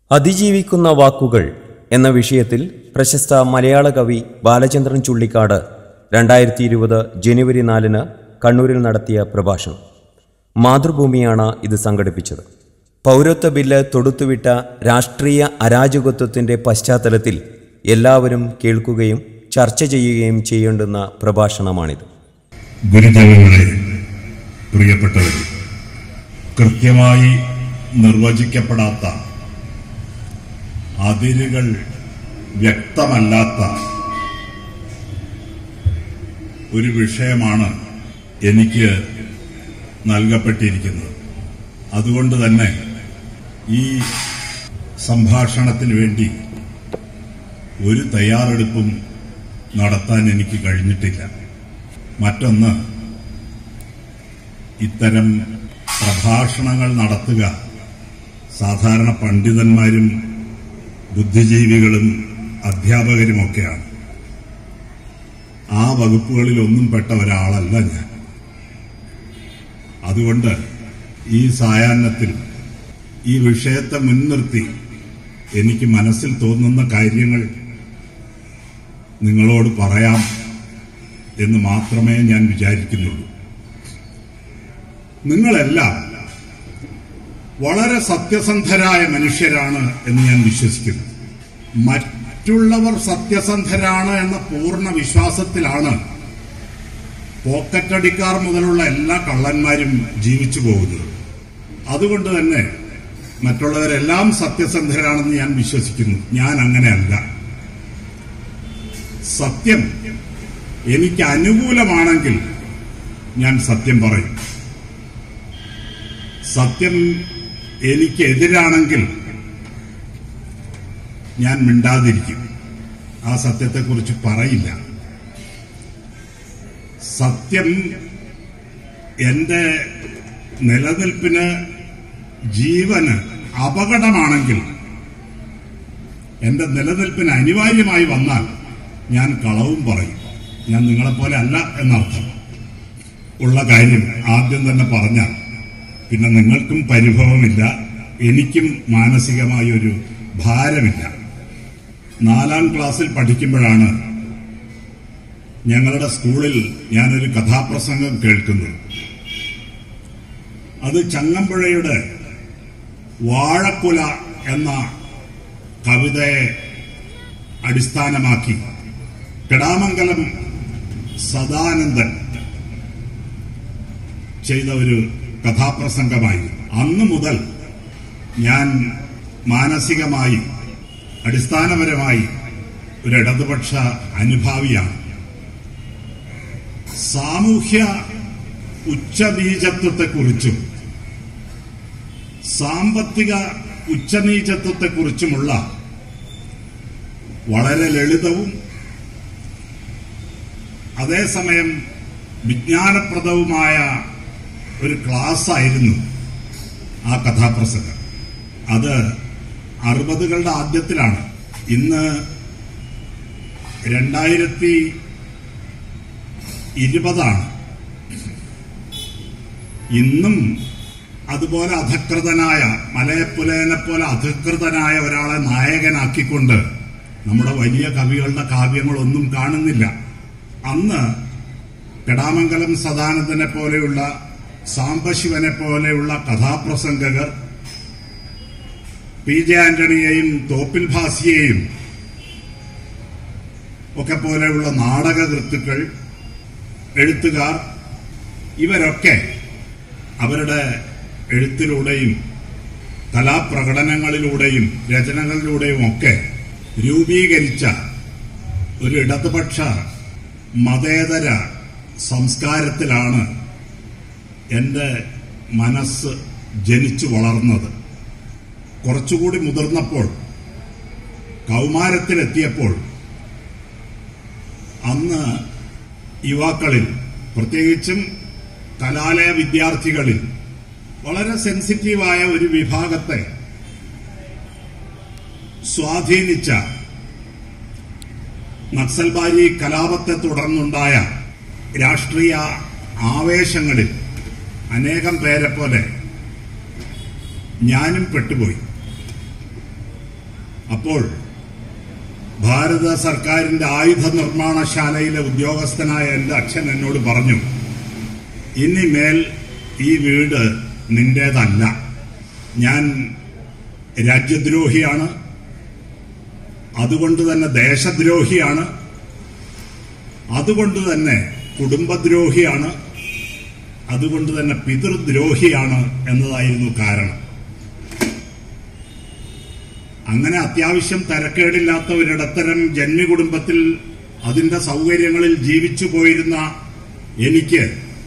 അതിജീവിക്കുന്ന വാക്കുകൾ എന്ന വിഷയത്തിൽ പ്രശസ്ത മലയാള കവി ബാലചന്ദ്രൻ ചുള്ളിക്കാട് രണ്ടായിരത്തി ഇരുപത് ജനുവരി നാലിന് കണ്ണൂരിൽ നടത്തിയ പ്രഭാഷണം മാതൃഭൂമിയാണ് ഇത് സംഘടിപ്പിച്ചത് പൗരത്വ ബില്ല് തൊടുത്തുവിട്ട രാഷ്ട്രീയ അരാജകത്വത്തിൻ്റെ പശ്ചാത്തലത്തിൽ എല്ലാവരും കേൾക്കുകയും ചർച്ച ചെയ്യുകയും ചെയ്യേണ്ടുന്ന പ്രഭാഷണമാണിത് ഗുരുജനങ്ങളെ പ്രിയപ്പെട്ടവരെ കൃത്യമായി നിർവചിക്കപ്പെടാത്ത അതിരുകൾ വ്യക്തമല്ലാത്ത ഒരു വിഷയമാണ് എനിക്ക് നൽകപ്പെട്ടിരിക്കുന്നത് അതുകൊണ്ട് തന്നെ ഈ സംഭാഷണത്തിന് വേണ്ടി ഒരു തയ്യാറെടുപ്പും നടത്താൻ എനിക്ക് കഴിഞ്ഞിട്ടില്ല മറ്റൊന്ന് ഇത്തരം പ്രഭാഷണങ്ങൾ നടത്തുക സാധാരണ പണ്ഡിതന്മാരും ബുദ്ധിജീവികളും അധ്യാപകരുമൊക്കെയാണ് ആ വകുപ്പുകളിലൊന്നും പെട്ട ഒരാളല്ല ഞാൻ അതുകൊണ്ട് ഈ സായാഹ്നത്തിൽ ഈ വിഷയത്തെ മുൻനിർത്തി എനിക്ക് മനസ്സിൽ തോന്നുന്ന കാര്യങ്ങൾ നിങ്ങളോട് പറയാം എന്ന് മാത്രമേ ഞാൻ വിചാരിക്കുന്നുള്ളൂ നിങ്ങളെല്ലാം വളരെ സത്യസന്ധരായ മനുഷ്യരാണ് എന്ന് ഞാൻ വിശ്വസിക്കുന്നു മറ്റുള്ളവർ സത്യസന്ധരാണ് എന്ന പൂർണ്ണ വിശ്വാസത്തിലാണ് പോക്കറ്റടിക്കാർ മുതലുള്ള എല്ലാ കള്ളന്മാരും ജീവിച്ചു പോകുന്നത് അതുകൊണ്ട് തന്നെ മറ്റുള്ളവരെല്ലാം സത്യസന്ധരാണെന്ന് ഞാൻ വിശ്വസിക്കുന്നു ഞാൻ അങ്ങനെയല്ല സത്യം എനിക്ക് അനുകൂലമാണെങ്കിൽ ഞാൻ സത്യം പറയും സത്യം എനിക്കെതിരാണെങ്കിൽ ഞാൻ മിണ്ടാതിരിക്കും ആ സത്യത്തെക്കുറിച്ച് പറയില്ല സത്യം എന്റെ നിലനിൽപ്പിന് ജീവന് അപകടമാണെങ്കിൽ എന്റെ നിലനിൽപ്പിന് അനിവാര്യമായി വന്നാൽ ഞാൻ കളവും പറയും ഞാൻ നിങ്ങളെപ്പോലെ അല്ല എന്നർത്ഥം ഉള്ള കാര്യം ആദ്യം തന്നെ പറഞ്ഞാൽ പിന്നെ നിങ്ങൾക്കും പരിഭവമില്ല എനിക്കും മാനസികമായ ഒരു ഭാരമില്ല നാലാം ക്ലാസ്സിൽ പഠിക്കുമ്പോഴാണ് ഞങ്ങളുടെ സ്കൂളിൽ ഞാനൊരു കഥാപ്രസംഗം കേൾക്കുന്നത് അത് ചങ്ങമ്പുഴയുടെ വാഴക്കുല എന്ന കവിതയെ അടിസ്ഥാനമാക്കി കിടാമംഗലം സദാനന്ദൻ ചെയ്ത ഒരു കഥാപ്രസംഗമായി അന്ന് മുതൽ ഞാൻ മാനസികമായി അടിസ്ഥാനപരമായി ഒരു ഇടതുപക്ഷ അനുഭാവിയാണ് സാമൂഹ്യ ഉച്ചനീചത്വത്തെക്കുറിച്ചും സാമ്പത്തിക ഉച്ചനീചത്വത്തെക്കുറിച്ചുമുള്ള വളരെ ലളിതവും അതേസമയം വിജ്ഞാനപ്രദവുമായ ഒരു ക്ലാസ് ആയിരുന്നു ആ കഥാപ്രസംഗം അത് അറുപതുകളുടെ ആദ്യത്തിലാണ് ഇന്ന് രണ്ടായിരത്തി ഇരുപതാണ് ഇന്നും അതുപോലെ അധകൃതനായ മലയപ്പുലേനെ പോലെ അധികൃതനായ ഒരാളെ നായകനാക്കിക്കൊണ്ട് നമ്മുടെ വലിയ കവികളുടെ കാവ്യങ്ങളൊന്നും കാണുന്നില്ല അന്ന് കടാമംഗലം സദാനന്ദനെ പോലെയുള്ള സാംബശിവനെ പോലെയുള്ള കഥാപ്രസംഗകർ പി ജെ ആന്റണിയെയും തോപ്പിൽ ഭാസിയെയും ഒക്കെ പോലെയുള്ള നാടകകൃത്തുക്കൾ എഴുത്തുകാർ ഇവരൊക്കെ അവരുടെ എഴുത്തിലൂടെയും കലാപ്രകടനങ്ങളിലൂടെയും രചനകളിലൂടെയും ഒക്കെ രൂപീകരിച്ച ഒരു ഇടതുപക്ഷ മതേതര സംസ്കാരത്തിലാണ് എൻ്റെ മനസ്സ് ജനിച്ചു വളർന്നത് കുറച്ചുകൂടി മുതിർന്നപ്പോൾ കൗമാരത്തിലെത്തിയപ്പോൾ അന്ന് യുവാക്കളിൽ പ്രത്യേകിച്ചും കലാലയ വിദ്യാർത്ഥികളിൽ വളരെ സെൻസിറ്റീവായ ഒരു വിഭാഗത്തെ സ്വാധീനിച്ച നക്സൽബാരി കലാപത്തെ തുടർന്നുണ്ടായ രാഷ്ട്രീയ ആവേശങ്ങളിൽ അനേകം പേരെ പോലെ ഞാനും പെട്ടുപോയി അപ്പോൾ ഭാരത സർക്കാരിന്റെ ആയുധ നിർമ്മാണശാലയിലെ ഉദ്യോഗസ്ഥനായ എന്റെ അച്ഛൻ എന്നോട് പറഞ്ഞു ഇനിമേൽ ഈ വീട് നിന്റേതല്ല ഞാൻ രാജ്യദ്രോഹിയാണ് അതുകൊണ്ട് തന്നെ ദേശദ്രോഹിയാണ് അതുകൊണ്ട് തന്നെ കുടുംബദ്രോഹിയാണ് അതുകൊണ്ട് തന്നെ പിതൃദ്രോഹിയാണ് എന്നതായിരുന്നു കാരണം അങ്ങനെ അത്യാവശ്യം തരക്കേടില്ലാത്ത ഒരിടത്തരം ജന്മികുടുംബത്തിൽ അതിന്റെ സൗകര്യങ്ങളിൽ ജീവിച്ചു പോയിരുന്ന എനിക്ക്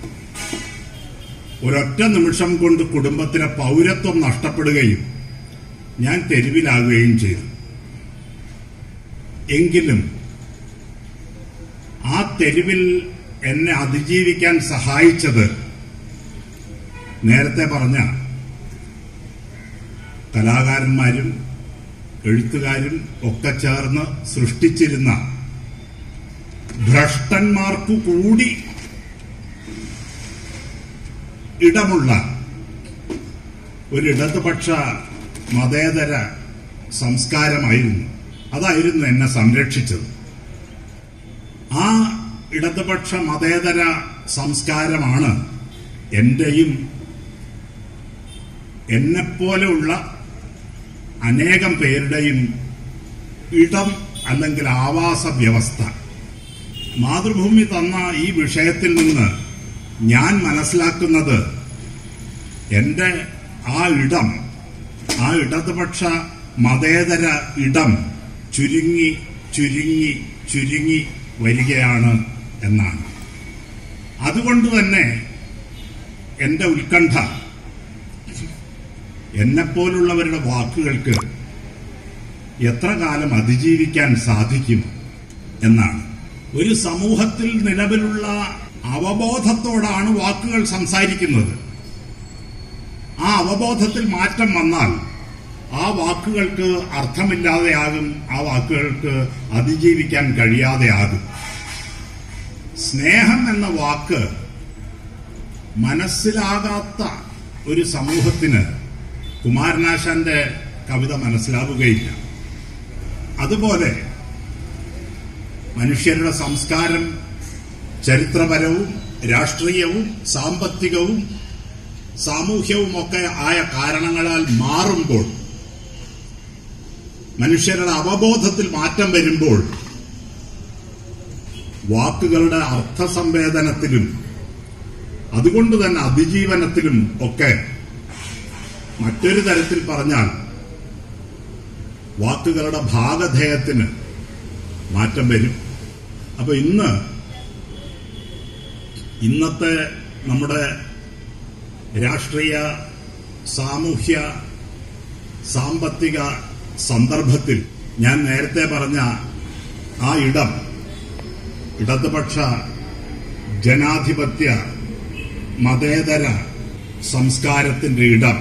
ഒരൊറ്റ നിമിഷം കൊണ്ട് കുടുംബത്തിലെ പൗരത്വം നഷ്ടപ്പെടുകയും ഞാൻ തെരുവിലാകുകയും ചെയ്തു എങ്കിലും ആ തെരുവിൽ എന്നെ അതിജീവിക്കാൻ സഹായിച്ചത് നേരത്തെ പറഞ്ഞ കലാകാരന്മാരും എഴുത്തുകാരും ഒക്കെ ചേർന്ന് സൃഷ്ടിച്ചിരുന്ന ഭ്രഷ്ടന്മാർക്കു കൂടി ഇടമുള്ള ഒരു ഇടതുപക്ഷ മതേതര സംസ്കാരമായിരുന്നു അതായിരുന്നു എന്നെ സംരക്ഷിച്ചത് ആ ഇടതുപക്ഷ മതേതര സംസ്കാരമാണ് എന്റെയും എന്നെപ്പോലെയുള്ള അനേകം പേരുടെയും ഇടം അല്ലെങ്കിൽ ആവാസ വ്യവസ്ഥ മാതൃഭൂമി തന്ന ഈ വിഷയത്തിൽ നിന്ന് ഞാൻ മനസ്സിലാക്കുന്നത് എന്റെ ആ ഇടം ആ ഇടതുപക്ഷ മതേതര ഇടം ചുരുങ്ങി ചുരുങ്ങി ചുരുങ്ങി വരികയാണ് എന്നാണ് അതുകൊണ്ട് തന്നെ എന്റെ ഉത്കണ്ഠ എന്നെപ്പോലുള്ളവരുടെ വാക്കുകൾക്ക് എത്ര കാലം അതിജീവിക്കാൻ സാധിക്കും എന്നാണ് ഒരു സമൂഹത്തിൽ നിലവിലുള്ള അവബോധത്തോടാണ് വാക്കുകൾ സംസാരിക്കുന്നത് ആ അവബോധത്തിൽ മാറ്റം വന്നാൽ ആ വാക്കുകൾക്ക് അർത്ഥമില്ലാതെയാകും ആ വാക്കുകൾക്ക് അതിജീവിക്കാൻ കഴിയാതെയാകും സ്നേഹം എന്ന വാക്ക് മനസ്സിലാകാത്ത ഒരു സമൂഹത്തിന് കുമാരനാശാന്റെ കവിത മനസ്സിലാവുകയില്ല അതുപോലെ മനുഷ്യരുടെ സംസ്കാരം ചരിത്രപരവും രാഷ്ട്രീയവും സാമ്പത്തികവും സാമൂഹ്യവും ഒക്കെ ആയ കാരണങ്ങളാൽ മാറുമ്പോൾ മനുഷ്യരുടെ അവബോധത്തിൽ മാറ്റം വരുമ്പോൾ വാക്കുകളുടെ അർത്ഥസംവേദനത്തിലും അതുകൊണ്ട് തന്നെ അതിജീവനത്തിലും ഒക്കെ മറ്റൊരു തരത്തിൽ പറഞ്ഞാൽ വാക്കുകളുടെ ഭാഗധേയത്തിന് മാറ്റം വരും അപ്പൊ ഇന്ന് ഇന്നത്തെ നമ്മുടെ രാഷ്ട്രീയ സാമൂഹ്യ സാമ്പത്തിക സന്ദർഭത്തിൽ ഞാൻ നേരത്തെ പറഞ്ഞ ആ ഇടം ഇടതുപക്ഷ ജനാധിപത്യ മതേതര സംസ്കാരത്തിന്റെ ഇടം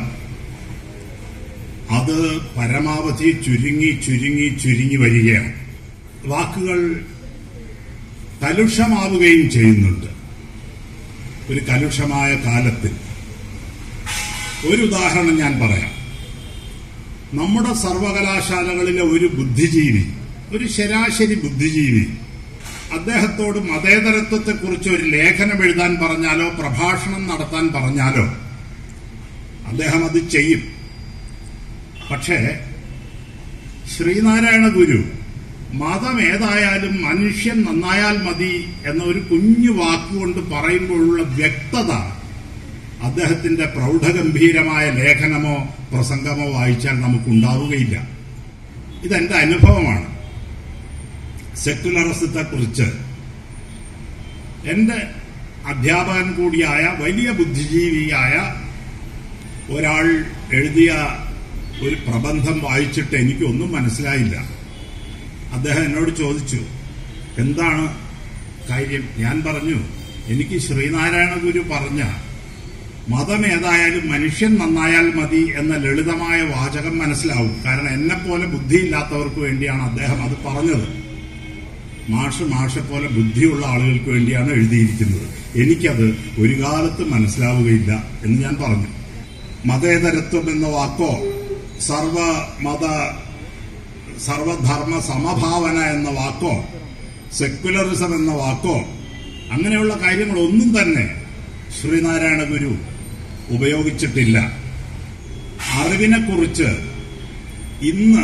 അത് പരമാവധി ചുരുങ്ങി ചുരുങ്ങി ചുരുങ്ങി വരികയാണ് വാക്കുകൾ കലുഷമാവുകയും ചെയ്യുന്നുണ്ട് ഒരു കലുഷമായ കാലത്തിൽ ഒരു ഉദാഹരണം ഞാൻ പറയാം നമ്മുടെ സർവകലാശാലകളിലെ ഒരു ബുദ്ധിജീവി ഒരു ശരാശരി ബുദ്ധിജീവി അദ്ദേഹത്തോട് മതേതരത്വത്തെക്കുറിച്ച് ഒരു ലേഖനം എഴുതാൻ പറഞ്ഞാലോ പ്രഭാഷണം നടത്താൻ പറഞ്ഞാലോ അദ്ദേഹം അത് ചെയ്യും പക്ഷേ ശ്രീനാരായണ ഗുരു മതം ഏതായാലും മനുഷ്യൻ നന്നായാൽ മതി എന്ന ഒരു കുഞ്ഞു വാക്കുകൊണ്ട് പറയുമ്പോഴുള്ള വ്യക്തത അദ്ദേഹത്തിന്റെ പ്രൗഢഗംഭീരമായ ലേഖനമോ പ്രസംഗമോ വായിച്ചാൽ നമുക്കുണ്ടാവുകയില്ല ഇതെന്റെ അനുഭവമാണ് സെക്കുലറിസത്തെക്കുറിച്ച് എന്റെ അധ്യാപകൻ കൂടിയായ വലിയ ബുദ്ധിജീവിയായ ഒരാൾ എഴുതിയ ഒരു പ്രബന്ധം വായിച്ചിട്ട് എനിക്കൊന്നും മനസ്സിലായില്ല അദ്ദേഹം എന്നോട് ചോദിച്ചു എന്താണ് കാര്യം ഞാൻ പറഞ്ഞു എനിക്ക് ശ്രീനാരായണ ഗുരു പറഞ്ഞ മതം ഏതായാലും മനുഷ്യൻ നന്നായാൽ മതി എന്ന ലളിതമായ വാചകം മനസ്സിലാവും കാരണം എന്നെ പോലെ ബുദ്ധിയില്ലാത്തവർക്ക് വേണ്ടിയാണ് അദ്ദേഹം അത് പറഞ്ഞത് മാഷ് മാഷെ പോലെ ബുദ്ധിയുള്ള ആളുകൾക്ക് വേണ്ടിയാണ് എഴുതിയിരിക്കുന്നത് എനിക്കത് ഒരു കാലത്ത് മനസ്സിലാവുകയില്ല എന്ന് ഞാൻ പറഞ്ഞു മതേതരത്വം എന്ന വാക്കോ സർവ മത സർവധർമ്മ സമഭാവന എന്ന വാക്കോ സെക്യുലറിസം എന്ന വാക്കോ അങ്ങനെയുള്ള കാര്യങ്ങളൊന്നും തന്നെ ശ്രീനാരായണ ഗുരു ഉപയോഗിച്ചിട്ടില്ല അറിവിനെക്കുറിച്ച് ഇന്ന്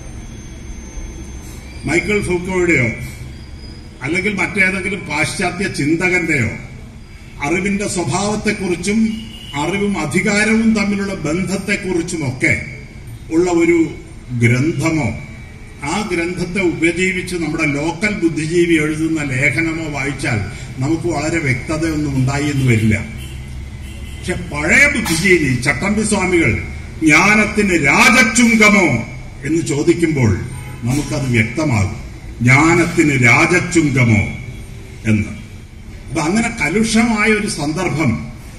മൈക്കിൾ ഫുക്കോയുടെയോ അല്ലെങ്കിൽ മറ്റേതെങ്കിലും പാശ്ചാത്യ ചിന്തകന്റെയോ അറിവിന്റെ സ്വഭാവത്തെക്കുറിച്ചും അറിവും അധികാരവും തമ്മിലുള്ള ബന്ധത്തെക്കുറിച്ചുമൊക്കെ ഉള്ള ഒരു ഗ്രന്ഥമോ ആ ഗ്രന്ഥത്തെ ഉപജീവിച്ച് നമ്മുടെ ലോക്കൽ ബുദ്ധിജീവി എഴുതുന്ന ലേഖനമോ വായിച്ചാൽ നമുക്ക് വളരെ വ്യക്തതയൊന്നും ഉണ്ടായി എന്ന് വരില്ല പക്ഷെ പഴയ ബുദ്ധിജീവി ചട്ടമ്പി സ്വാമികൾ ജ്ഞാനത്തിന് രാജചുങ്കമോ എന്ന് ചോദിക്കുമ്പോൾ നമുക്കത് വ്യക്തമാകും ജ്ഞാനത്തിന് രാജചുങ്കമോ എന്ന് അപ്പൊ അങ്ങനെ കലുഷമായ ഒരു സന്ദർഭം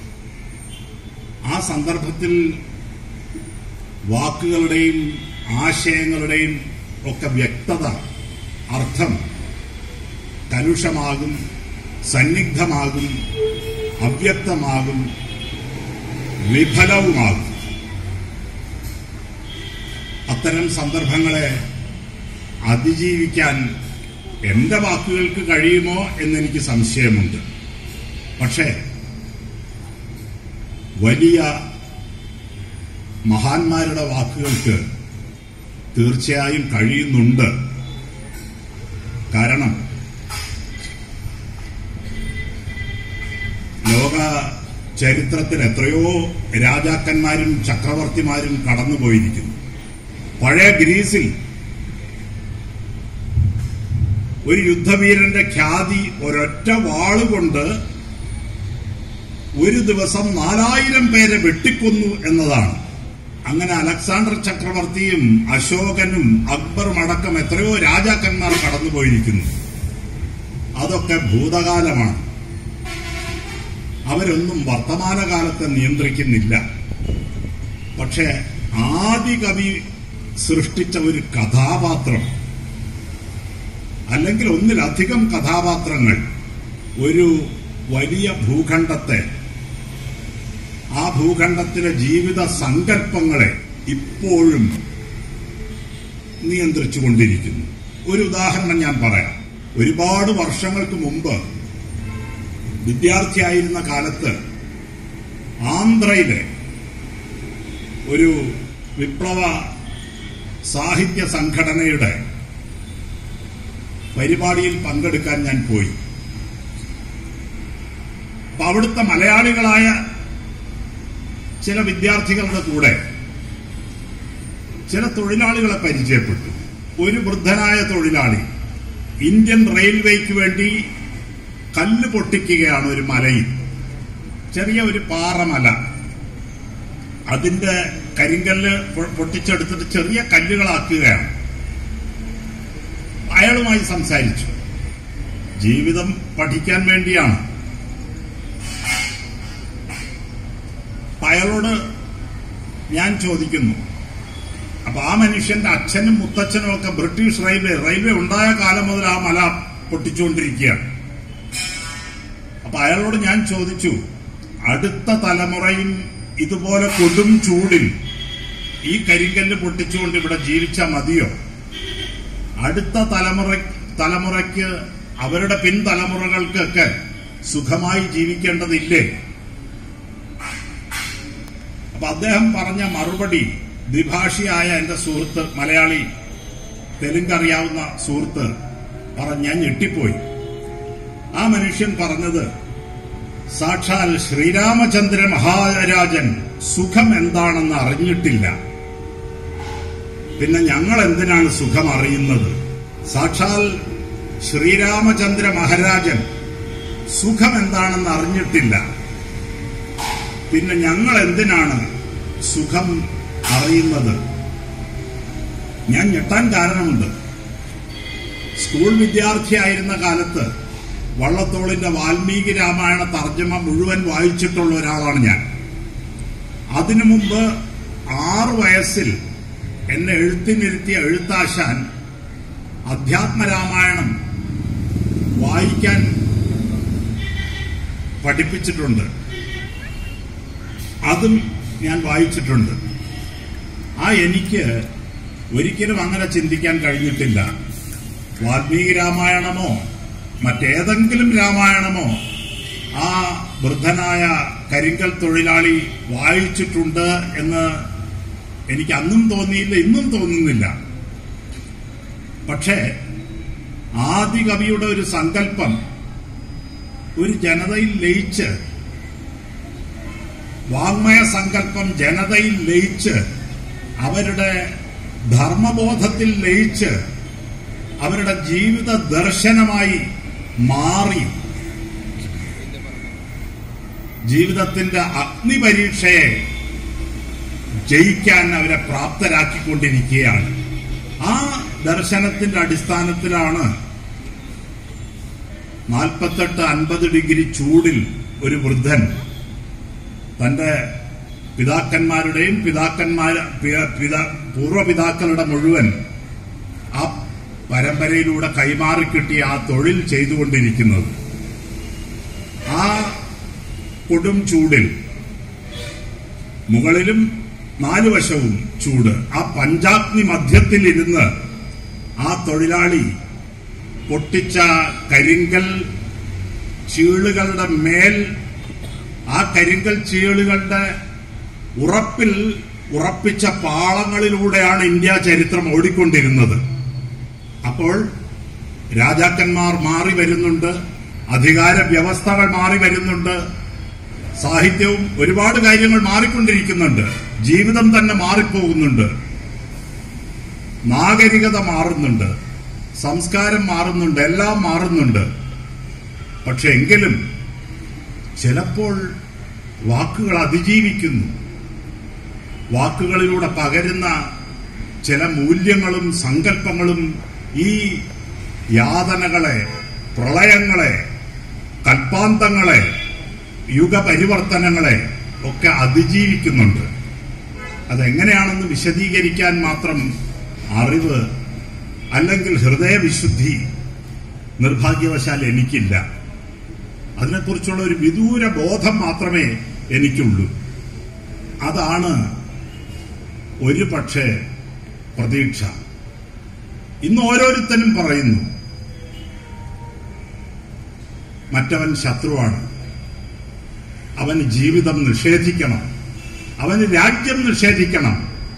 ആ സന്ദർഭത്തിൽ വാക്കുകളുടെയും ആശയങ്ങളുടെയും ഒക്കെ വ്യക്തത അർത്ഥം കലുഷമാകും സന്നിഗ്ധമാകും അവ്യക്തമാകും വിഫലവുമാകും അത്തരം സന്ദർഭങ്ങളെ അതിജീവിക്കാൻ എന്റെ വാക്കുകൾക്ക് കഴിയുമോ എന്നെനിക്ക് സംശയമുണ്ട് പക്ഷേ വലിയ മഹാന്മാരുടെ വാക്കുകൾക്ക് തീർച്ചയായും കഴിയുന്നുണ്ട് കാരണം ലോക ചരിത്രത്തിൽ എത്രയോ രാജാക്കന്മാരും ചക്രവർത്തിമാരും കടന്നുപോയിരിക്കുന്നു പഴയ ഗ്രീസിൽ ഒരു യുദ്ധവീരന്റെ ഖ്യാതി ഒരൊറ്റ വാളുകൊണ്ട് ഒരു ദിവസം നാലായിരം പേരെ വെട്ടിക്കൊന്നു എന്നതാണ് അങ്ങനെ അലക്സാണ്ടർ ചക്രവർത്തിയും അശോകനും അക്ബറും അടക്കം എത്രയോ രാജാക്കന്മാർ കടന്നുപോയിരിക്കുന്നു അതൊക്കെ ഭൂതകാലമാണ് അവരൊന്നും വർത്തമാനകാലത്തെ നിയന്ത്രിക്കുന്നില്ല പക്ഷെ ആദി കവി സൃഷ്ടിച്ച ഒരു കഥാപാത്രം അല്ലെങ്കിൽ ഒന്നിലധികം കഥാപാത്രങ്ങൾ ഒരു വലിയ ഭൂഖണ്ഡത്തെ ആ ഭൂഖണ്ഡത്തിലെ ജീവിത സങ്കല്പങ്ങളെ ഇപ്പോഴും നിയന്ത്രിച്ചുകൊണ്ടിരിക്കുന്നു ഒരു ഉദാഹരണം ഞാൻ പറയാം ഒരുപാട് വർഷങ്ങൾക്ക് മുമ്പ് വിദ്യാർത്ഥിയായിരുന്ന കാലത്ത് ആന്ധ്രയിലെ ഒരു വിപ്ലവ സാഹിത്യ സംഘടനയുടെ പരിപാടിയിൽ പങ്കെടുക്കാൻ ഞാൻ പോയി അപ്പൊ അവിടുത്തെ മലയാളികളായ ചില വിദ്യാർത്ഥികളുടെ കൂടെ ചില തൊഴിലാളികളെ പരിചയപ്പെട്ടു ഒരു വൃദ്ധനായ തൊഴിലാളി ഇന്ത്യൻ റെയിൽവേക്ക് വേണ്ടി കല്ല് പൊട്ടിക്കുകയാണ് ഒരു മലയിൽ ചെറിയ ഒരു പാറമല അതിന്റെ കരിങ്കല്ല് പൊ- പൊട്ടിച്ചെടുത്തിട്ട് ചെറിയ കല്ലുകളാക്കുകയാണ് അയാളുമായി സംസാരിച്ചു ജീവിതം പഠിക്കാൻ വേണ്ടിയാണ് അപ്പൊ അയാളോട് ഞാൻ ചോദിക്കുന്നു അപ്പൊ ആ മനുഷ്യന്റെ അച്ഛനും മുത്തച്ഛനും ഒക്കെ ബ്രിട്ടീഷ് റെയിൽവേ റെയിൽവേ ഉണ്ടായ കാലം മുതൽ ആ മല പൊട്ടിച്ചുകൊണ്ടിരിക്കുകയാണ് അപ്പൊ അയാളോട് ഞാൻ ചോദിച്ചു അടുത്ത തലമുറയും ഇതുപോലെ കൊടും ചൂടിൽ ഈ കരിങ്കല്ല് പൊട്ടിച്ചുകൊണ്ട് ഇവിടെ ജീവിച്ചാൽ മതിയോ അടുത്ത തലമുറ തലമുറയ്ക്ക് അവരുടെ പിൻതലമുറകൾക്കൊക്കെ സുഖമായി ജീവിക്കേണ്ടതില്ലേ അപ്പൊ അദ്ദേഹം പറഞ്ഞ മറുപടി ദ്വിഭാഷിയായ എന്റെ സുഹൃത്ത് മലയാളി തെലുങ്ക് അറിയാവുന്ന സുഹൃത്ത് പറഞ്ഞ് ഞാൻ ഞെട്ടിപ്പോയി ആ മനുഷ്യൻ പറഞ്ഞത് സാക്ഷാൽ ശ്രീരാമചന്ദ്ര മഹാരാജൻ സുഖം എന്താണെന്ന് അറിഞ്ഞിട്ടില്ല പിന്നെ ഞങ്ങൾ എന്തിനാണ് സുഖം അറിയുന്നത് സാക്ഷാൽ ശ്രീരാമചന്ദ്ര മഹാരാജൻ സുഖം എന്താണെന്ന് അറിഞ്ഞിട്ടില്ല പിന്നെ ഞങ്ങൾ എന്തിനാണ് സുഖം അറിയുന്നത് ഞാൻ ഞെട്ടാൻ കാരണമുണ്ട് സ്കൂൾ വിദ്യാർത്ഥിയായിരുന്ന കാലത്ത് വള്ളത്തോളിന്റെ വാൽമീകി രാമായണ തർജ്ജമ മുഴുവൻ വായിച്ചിട്ടുള്ള ഒരാളാണ് ഞാൻ അതിനു മുമ്പ് ആറു വയസ്സിൽ എന്നെ എഴുത്തിനിരുത്തിയ എഴുത്താശാൻ അധ്യാത്മരാമായണം വായിക്കാൻ പഠിപ്പിച്ചിട്ടുണ്ട് അതും ഞാൻ വായിച്ചിട്ടുണ്ട് ആ എനിക്ക് ഒരിക്കലും അങ്ങനെ ചിന്തിക്കാൻ കഴിഞ്ഞിട്ടില്ല വാൽമീകി രാമായണമോ മറ്റേതെങ്കിലും രാമായണമോ ആ വൃദ്ധനായ കരിങ്കൽ തൊഴിലാളി വായിച്ചിട്ടുണ്ട് എന്ന് എനിക്ക് അന്നും തോന്നിയില്ല ഇന്നും തോന്നുന്നില്ല പക്ഷേ ആദി കവിയുടെ ഒരു സങ്കല്പം ഒരു ജനതയിൽ ലയിച്ച് വാങ്മയ സങ്കല്പം ജനതയിൽ ലയിച്ച് അവരുടെ ധർമ്മബോധത്തിൽ ലയിച്ച് അവരുടെ ജീവിത ദർശനമായി മാറി ജീവിതത്തിന്റെ അഗ്നിപരീക്ഷയെ ജയിക്കാൻ അവരെ പ്രാപ്തരാക്കിക്കൊണ്ടിരിക്കുകയാണ് ആ ദർശനത്തിന്റെ അടിസ്ഥാനത്തിലാണ് നാൽപ്പത്തെട്ട് അൻപത് ഡിഗ്രി ചൂടിൽ ഒരു വൃദ്ധൻ തന്റെ പിതാക്കന്മാരുടെയും പിതാക്കന്മാർ പി- പിതാ- പൂർവ്വപിതാക്കളുടെ മുഴുവൻ ആ പരമ്പരയിലൂടെ കൈമാറിക്കിട്ടിയ ആ തൊഴിൽ ചെയ്തുകൊണ്ടിരിക്കുന്നത് ആ കൊടും ചൂടിൽ മുകളിലും നാലു വശവും ചൂട് ആ പഞ്ചാഗ്നി മധ്യത്തിൽ ഇരുന്ന് ആ തൊഴിലാളി പൊട്ടിച്ച കരിങ്കൽ ചീളുകളുടെ മേൽ ആ കരിങ്കൽ ചീളുകളുടെ ഉറപ്പിൽ ഉറപ്പിച്ച പാളങ്ങളിലൂടെയാണ് ഇന്ത്യ ചരിത്രം ഓടിക്കൊണ്ടിരുന്നത് അപ്പോൾ രാജാക്കന്മാർ മാറി വരുന്നുണ്ട് അധികാര വ്യവസ്ഥകൾ മാറി വരുന്നുണ്ട് സാഹിത്യവും ഒരുപാട് കാര്യങ്ങൾ മാറിക്കൊണ്ടിരിക്കുന്നുണ്ട് ജീവിതം തന്നെ മാറിപ്പോകുന്നുണ്ട് നാഗരികത മാറുന്നുണ്ട് സംസ്കാരം മാറുന്നുണ്ട് എല്ലാം മാറുന്നുണ്ട് പക്ഷെ എങ്കിലും ചിലപ്പോൾ വാക്കുകൾ അതിജീവിക്കുന്നു വാക്കുകളിലൂടെ പകരുന്ന ചില മൂല്യങ്ങളും സങ്കല്പങ്ങളും ഈ യാതനകളെ പ്രളയങ്ങളെ കൽപ്പാന്തങ്ങളെ യുഗപരിവർത്തനങ്ങളെ ഒക്കെ അതിജീവിക്കുന്നുണ്ട് അതെങ്ങനെയാണെന്ന് വിശദീകരിക്കാൻ മാത്രം അറിവ് അല്ലെങ്കിൽ ഹൃദയവിശുദ്ധി നിർഭാഗ്യവശാൽ എനിക്കില്ല അതിനെക്കുറിച്ചുള്ള ഒരു വിദൂര ബോധം മാത്രമേ എനിക്കുള്ളൂ അതാണ് ഒരു പക്ഷേ പ്രതീക്ഷ ഇന്ന് ഓരോരുത്തരും പറയുന്നു മറ്റവൻ ശത്രുവാണ് അവന് ജീവിതം നിഷേധിക്കണം അവന് രാജ്യം നിഷേധിക്കണം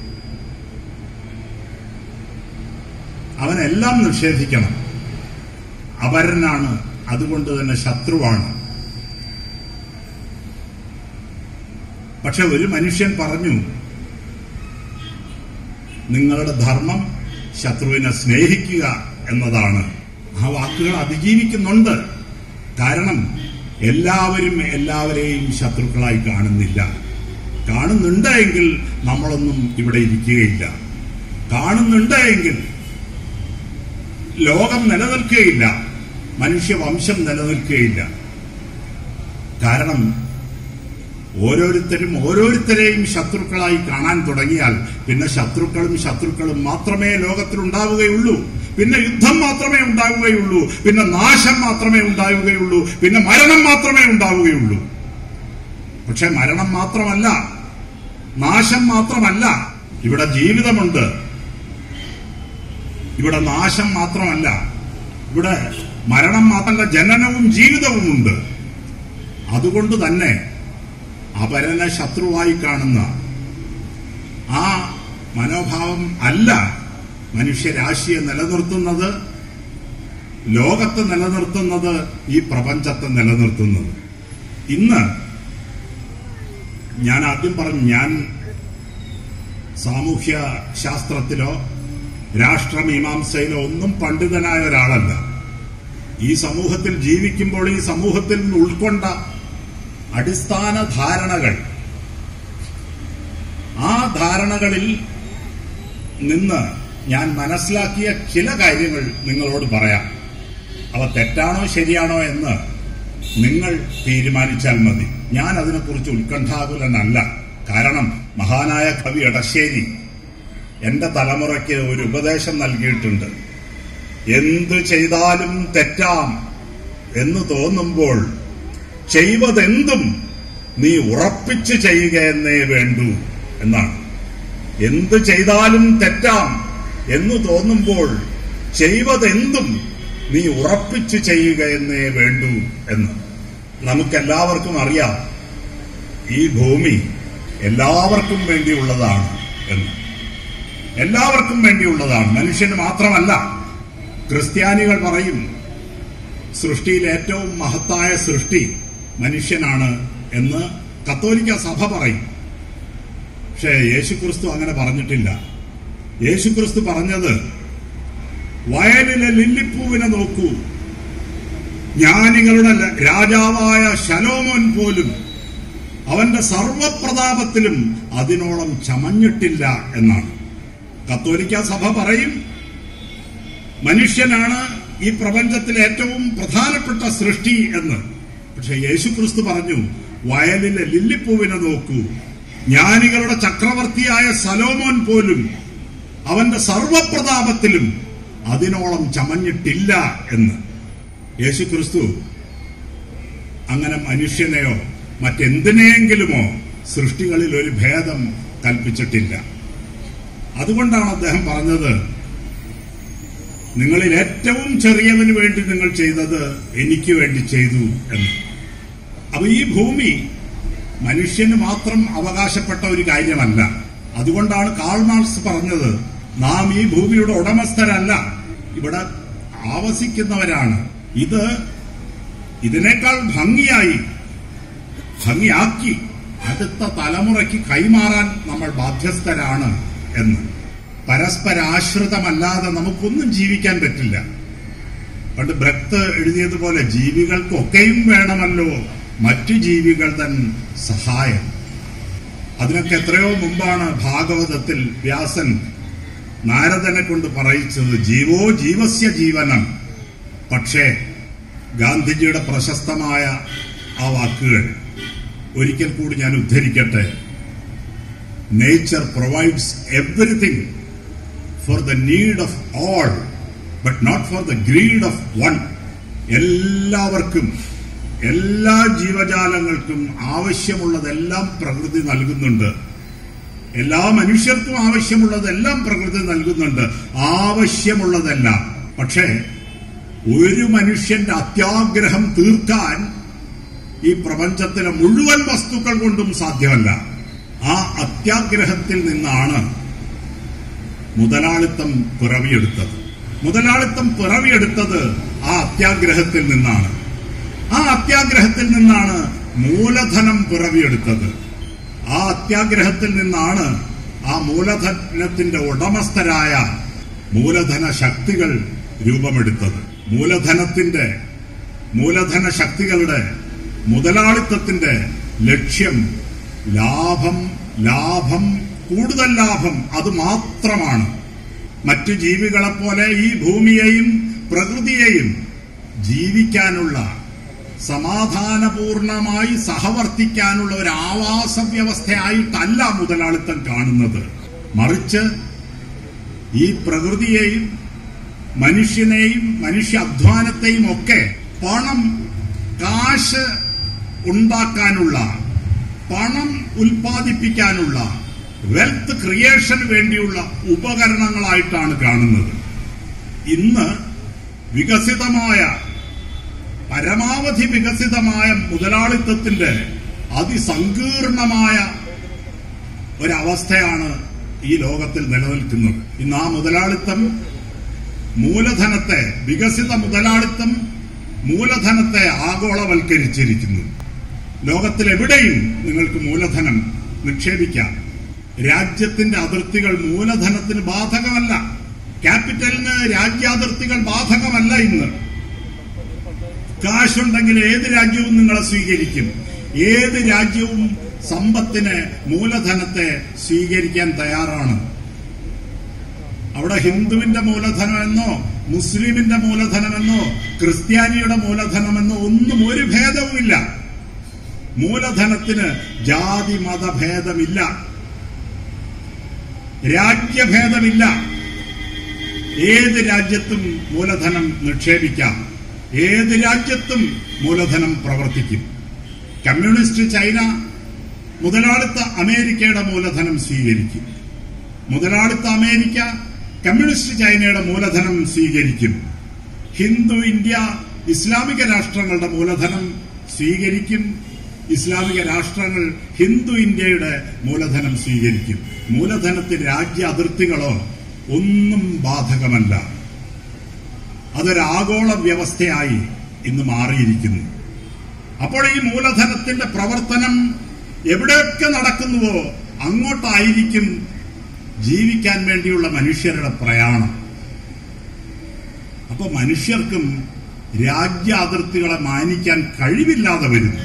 അവനെല്ലാം നിഷേധിക്കണം അപരനാണ് അതുകൊണ്ട് തന്നെ ശത്രുവാണ് പക്ഷെ ഒരു മനുഷ്യൻ പറഞ്ഞു നിങ്ങളുടെ ധർമ്മം ശത്രുവിനെ സ്നേഹിക്കുക എന്നതാണ് ആ വാക്കുകൾ അതിജീവിക്കുന്നുണ്ട് കാരണം എല്ലാവരും എല്ലാവരെയും ശത്രുക്കളായി കാണുന്നില്ല കാണുന്നുണ്ട് എങ്കിൽ നമ്മളൊന്നും ഇവിടെ ഇരിക്കുകയില്ല കാണുന്നുണ്ട് എങ്കിൽ ലോകം നിലനിൽക്കുകയില്ല മനുഷ്യവംശം നിലനിൽക്കുകയില്ല കാരണം ഓരോരുത്തരും ഓരോരുത്തരെയും ശത്രുക്കളായി കാണാൻ തുടങ്ങിയാൽ പിന്നെ ശത്രുക്കളും ശത്രുക്കളും മാത്രമേ ലോകത്തിൽ ഉണ്ടാവുകയുള്ളൂ പിന്നെ യുദ്ധം മാത്രമേ ഉണ്ടാവുകയുള്ളൂ പിന്നെ നാശം മാത്രമേ ഉണ്ടാവുകയുള്ളൂ പിന്നെ മരണം മാത്രമേ ഉണ്ടാവുകയുള്ളൂ പക്ഷെ മരണം മാത്രമല്ല നാശം മാത്രമല്ല ഇവിടെ ജീവിതമുണ്ട് ഇവിടെ നാശം മാത്രമല്ല ഇവിടെ മരണം മാത്രമല്ല ജനനവും ജീവിതവുമുണ്ട് അതുകൊണ്ട് തന്നെ അപരനെ ശത്രുവായി കാണുന്ന ആ മനോഭാവം അല്ല മനുഷ്യരാശിയെ നിലനിർത്തുന്നത് ലോകത്തെ നിലനിർത്തുന്നത് ഈ പ്രപഞ്ചത്തെ നിലനിർത്തുന്നത് ഇന്ന് ഞാൻ ആദ്യം പറഞ്ഞു ഞാൻ സാമൂഹ്യ ശാസ്ത്രത്തിലോ രാഷ്ട്രമീമാംസയിലോ ഒന്നും പണ്ഡിതനായ ഒരാളല്ല ഈ സമൂഹത്തിൽ ജീവിക്കുമ്പോൾ ഈ സമൂഹത്തിൽ നിന്ന് ഉൾക്കൊണ്ട അടിസ്ഥാന ധാരണകൾ ആ ധാരണകളിൽ നിന്ന് ഞാൻ മനസ്സിലാക്കിയ ചില കാര്യങ്ങൾ നിങ്ങളോട് പറയാം അവ തെറ്റാണോ ശരിയാണോ എന്ന് നിങ്ങൾ തീരുമാനിച്ചാൽ മതി ഞാൻ അതിനെക്കുറിച്ച് ഉത്കണ്ഠാകുലനല്ല കാരണം മഹാനായ കവി എടശ്ശേരി എന്റെ തലമുറയ്ക്ക് ഒരു ഉപദേശം നൽകിയിട്ടുണ്ട് എന്തു ചെയ്താലും തെറ്റാം എന്ന് തോന്നുമ്പോൾ ചെയ്വതെന്തും നീ ഉറപ്പിച്ചു ചെയ്യുക എന്നേ വേണ്ടൂ എന്നാണ് എന്ത് ചെയ്താലും തെറ്റാം എന്ന് തോന്നുമ്പോൾ ചെയ്വതെന്തും നീ ഉറപ്പിച്ചു ചെയ്യുക എന്നേ വേണ്ടൂ എന്ന് നമുക്കെല്ലാവർക്കും അറിയാം ഈ ഭൂമി എല്ലാവർക്കും വേണ്ടിയുള്ളതാണ് എന്ന് എല്ലാവർക്കും വേണ്ടിയുള്ളതാണ് മനുഷ്യന് മാത്രമല്ല ക്രിസ്ത്യാനികൾ പറയും സൃഷ്ടിയിൽ ഏറ്റവും മഹത്തായ സൃഷ്ടി മനുഷ്യനാണ് എന്ന് കത്തോലിക്ക സഭ പറയും പക്ഷേ യേശുക്രിസ്തു അങ്ങനെ പറഞ്ഞിട്ടില്ല യേശുക്രിസ്തു പറഞ്ഞത് വയലിലെ ലില്ലിപ്പൂവിനെ നോക്കൂ ജ്ഞാനികളുടെ ല- രാജാവായ ശലോമോൻ പോലും അവന്റെ സർവപ്രതാപത്തിലും അതിനോളം ചമഞ്ഞിട്ടില്ല എന്നാണ് കത്തോലിക്ക സഭ പറയും മനുഷ്യനാണ് ഈ പ്രപഞ്ചത്തിലെ ഏറ്റവും പ്രധാനപ്പെട്ട സൃഷ്ടി എന്ന് പക്ഷെ യേശുക്രിസ്തു പറഞ്ഞു വയലിലെ ലില്ലിപ്പൂവിനെ നോക്കൂ ജ്ഞാനികളുടെ ചക്രവർത്തിയായ സലോമോൻ പോലും അവന്റെ സർവപ്രതാപത്തിലും അതിനോളം ചമഞ്ഞിട്ടില്ല എന്ന് യേശുക്രിസ്തു അങ്ങനെ മനുഷ്യനെയോ മറ്റെന്തിനെയെങ്കിലുമോ സൃഷ്ടികളിൽ ഒരു ഭേദം കൽപ്പിച്ചിട്ടില്ല അതുകൊണ്ടാണ് അദ്ദേഹം പറഞ്ഞത് നിങ്ങളിൽ ഏറ്റവും ചെറിയവന് വേണ്ടി നിങ്ങൾ ചെയ്തത് എനിക്ക് വേണ്ടി ചെയ്തു എന്ന് അപ്പൊ ഈ ഭൂമി മനുഷ്യന് മാത്രം അവകാശപ്പെട്ട ഒരു കാര്യമല്ല അതുകൊണ്ടാണ് കാൾ മാർക്സ് പറഞ്ഞത് നാം ഈ ഭൂമിയുടെ ഉടമസ്ഥരല്ല ഇവിടെ ആവസിക്കുന്നവരാണ് ഇത് ഇതിനേക്കാൾ ഭംഗിയായി ഭംഗിയാക്കി അടുത്ത തലമുറയ്ക്ക് കൈമാറാൻ നമ്മൾ ബാധ്യസ്ഥരാണ് എന്ന് പരസ്പരാശ്രിതമല്ലാതെ നമുക്കൊന്നും ജീവിക്കാൻ പറ്റില്ല പണ്ട് ബ്രത്ത് എഴുതിയതുപോലെ ജീവികൾക്കൊക്കെയും വേണമല്ലോ മറ്റു ജീവികൾ തൻ സഹായം അതിനൊക്കെ എത്രയോ മുമ്പാണ് ഭാഗവതത്തിൽ വ്യാസൻ നാരദനെ കൊണ്ട് പറയിച്ചത് ജീവോ ജീവസ്യ ജീവനം പക്ഷേ ഗാന്ധിജിയുടെ പ്രശസ്തമായ ആ വാക്കുകൾ ഒരിക്കൽ കൂടി ഞാൻ ഉദ്ധരിക്കട്ടെ nature provides everything for the need of all but not for the greed of one എല്ലാവർക്കും എല്ലാ ജീവജാലങ്ങൾക്കും ആവശ്യമുള്ളതെല്ലാം പ്രകൃതി നൽകുന്നുണ്ട് എല്ലാ മനുഷ്യർക്കും ആവശ്യമുള്ളതെല്ലാം പ്രകൃതി നൽകുന്നുണ്ട് ആവശ്യമുള്ളതെല്ലാം പക്ഷേ ഒരു മനുഷ്യന്റെ അത്യാഗ്രഹം തീർക്കാൻ ഈ പ്രപഞ്ചത്തിലെ മുഴുവൻ വസ്തുക്കൾ കൊണ്ടും സാധ്യമല്ല ആ അത്യാഗ്രഹത്തിൽ നിന്നാണ് മുതലാളിത്തം പിറവിയെടുത്തത് മുതലാളിത്തം പിറവിയെടുത്തത് ആ അത്യാഗ്രഹത്തിൽ നിന്നാണ് ആ അത്യാഗ്രഹത്തിൽ നിന്നാണ് മൂലധനം പിറവിയെടുത്തത് ആ അത്യാഗ്രഹത്തിൽ നിന്നാണ് ആ മൂലധനത്തിന്റെ ഉടമസ്ഥരായ മൂലധന ശക്തികൾ രൂപമെടുത്തത് മൂലധനത്തിന്റെ മൂലധന ശക്തികളുടെ മുതലാളിത്തത്തിന്റെ ലക്ഷ്യം ലാഭം ലാഭം കൂടുതൽ ലാഭം അത് മാത്രമാണ് മറ്റു ജീവികളെപ്പോലെ ഈ ഭൂമിയെയും പ്രകൃതിയെയും ജീവിക്കാനുള്ള സമാധാനപൂർണമായി സഹവർത്തിക്കാനുള്ള ഒരു ആവാസ വ്യവസ്ഥയായിട്ടല്ല മുതലാളിത്തം കാണുന്നത് മറിച്ച് ഈ പ്രകൃതിയെയും മനുഷ്യനെയും മനുഷ്യ അധ്വാനത്തെയും ഒക്കെ പണം കാശ് ഉണ്ടാക്കാനുള്ള പണം ഉൽപ്പാദിപ്പിക്കാനുള്ള വെൽത്ത് ക്രിയേഷന് വേണ്ടിയുള്ള ഉപകരണങ്ങളായിട്ടാണ് കാണുന്നത് ഇന്ന് വികസിതമായ പരമാവധി വികസിതമായ മുതലാളിത്തത്തിന്റെ അതിസങ്കീർണമായ ഒരവസ്ഥയാണ് ഈ ലോകത്തിൽ നിലനിൽക്കുന്നത് ഇന്ന് ആ മുതലാളിത്തം മൂലധനത്തെ വികസിത മുതലാളിത്തം മൂലധനത്തെ ആഗോളവൽക്കരിച്ചിരിക്കുന്നു ലോകത്തിലെവിടെയും നിങ്ങൾക്ക് മൂലധനം നിക്ഷേപിക്കാം രാജ്യത്തിന്റെ അതിർത്തികൾ മൂലധനത്തിന് ബാധകമല്ല ക്യാപിറ്റലിന് രാജ്യാതിർത്തികൾ ബാധകമല്ല ഇന്ന് കാശുണ്ടെങ്കിൽ ഏത് രാജ്യവും നിങ്ങളെ സ്വീകരിക്കും ഏത് രാജ്യവും സമ്പത്തിന് മൂലധനത്തെ സ്വീകരിക്കാൻ തയ്യാറാണ് അവിടെ ഹിന്ദുവിന്റെ മൂലധനമെന്നോ മുസ്ലിമിന്റെ മൂലധനമെന്നോ ക്രിസ്ത്യാനിയുടെ മൂലധനമെന്നോ ഒന്നും ഒരു ഭേദവുമില്ല മൂലധനത്തിന് ജാതി മതഭേദമില്ല രാജ്യഭേദമില്ല ഏത് രാജ്യത്തും മൂലധനം നിക്ഷേപിക്കാം ഏത് രാജ്യത്തും മൂലധനം പ്രവർത്തിക്കും കമ്മ്യൂണിസ്റ്റ് ചൈന മുതലാളിത്ത അമേരിക്കയുടെ മൂലധനം സ്വീകരിക്കും മുതലാളിത്ത അമേരിക്ക കമ്മ്യൂണിസ്റ്റ് ചൈനയുടെ മൂലധനം സ്വീകരിക്കും ഹിന്ദു ഇന്ത്യ ഇസ്ലാമിക രാഷ്ട്രങ്ങളുടെ മൂലധനം സ്വീകരിക്കും ഇസ്ലാമിക രാഷ്ട്രങ്ങൾ ഹിന്ദു ഇന്ത്യയുടെ മൂലധനം സ്വീകരിക്കും മൂലധനത്തിന് രാജ്യ അതിർത്തികളോ ഒന്നും ബാധകമല്ല അതൊരാഗോള വ്യവസ്ഥയായി ഇന്ന് മാറിയിരിക്കുന്നു അപ്പോൾ ഈ മൂലധനത്തിന്റെ പ്രവർത്തനം എവിടെയൊക്കെ നടക്കുന്നുവോ അങ്ങോട്ടായിരിക്കും ജീവിക്കാൻ വേണ്ടിയുള്ള മനുഷ്യരുടെ പ്രയാണം അപ്പൊ മനുഷ്യർക്കും രാജ്യ അതിർത്തികളെ മാനിക്കാൻ കഴിവില്ലാതെ വരുന്നു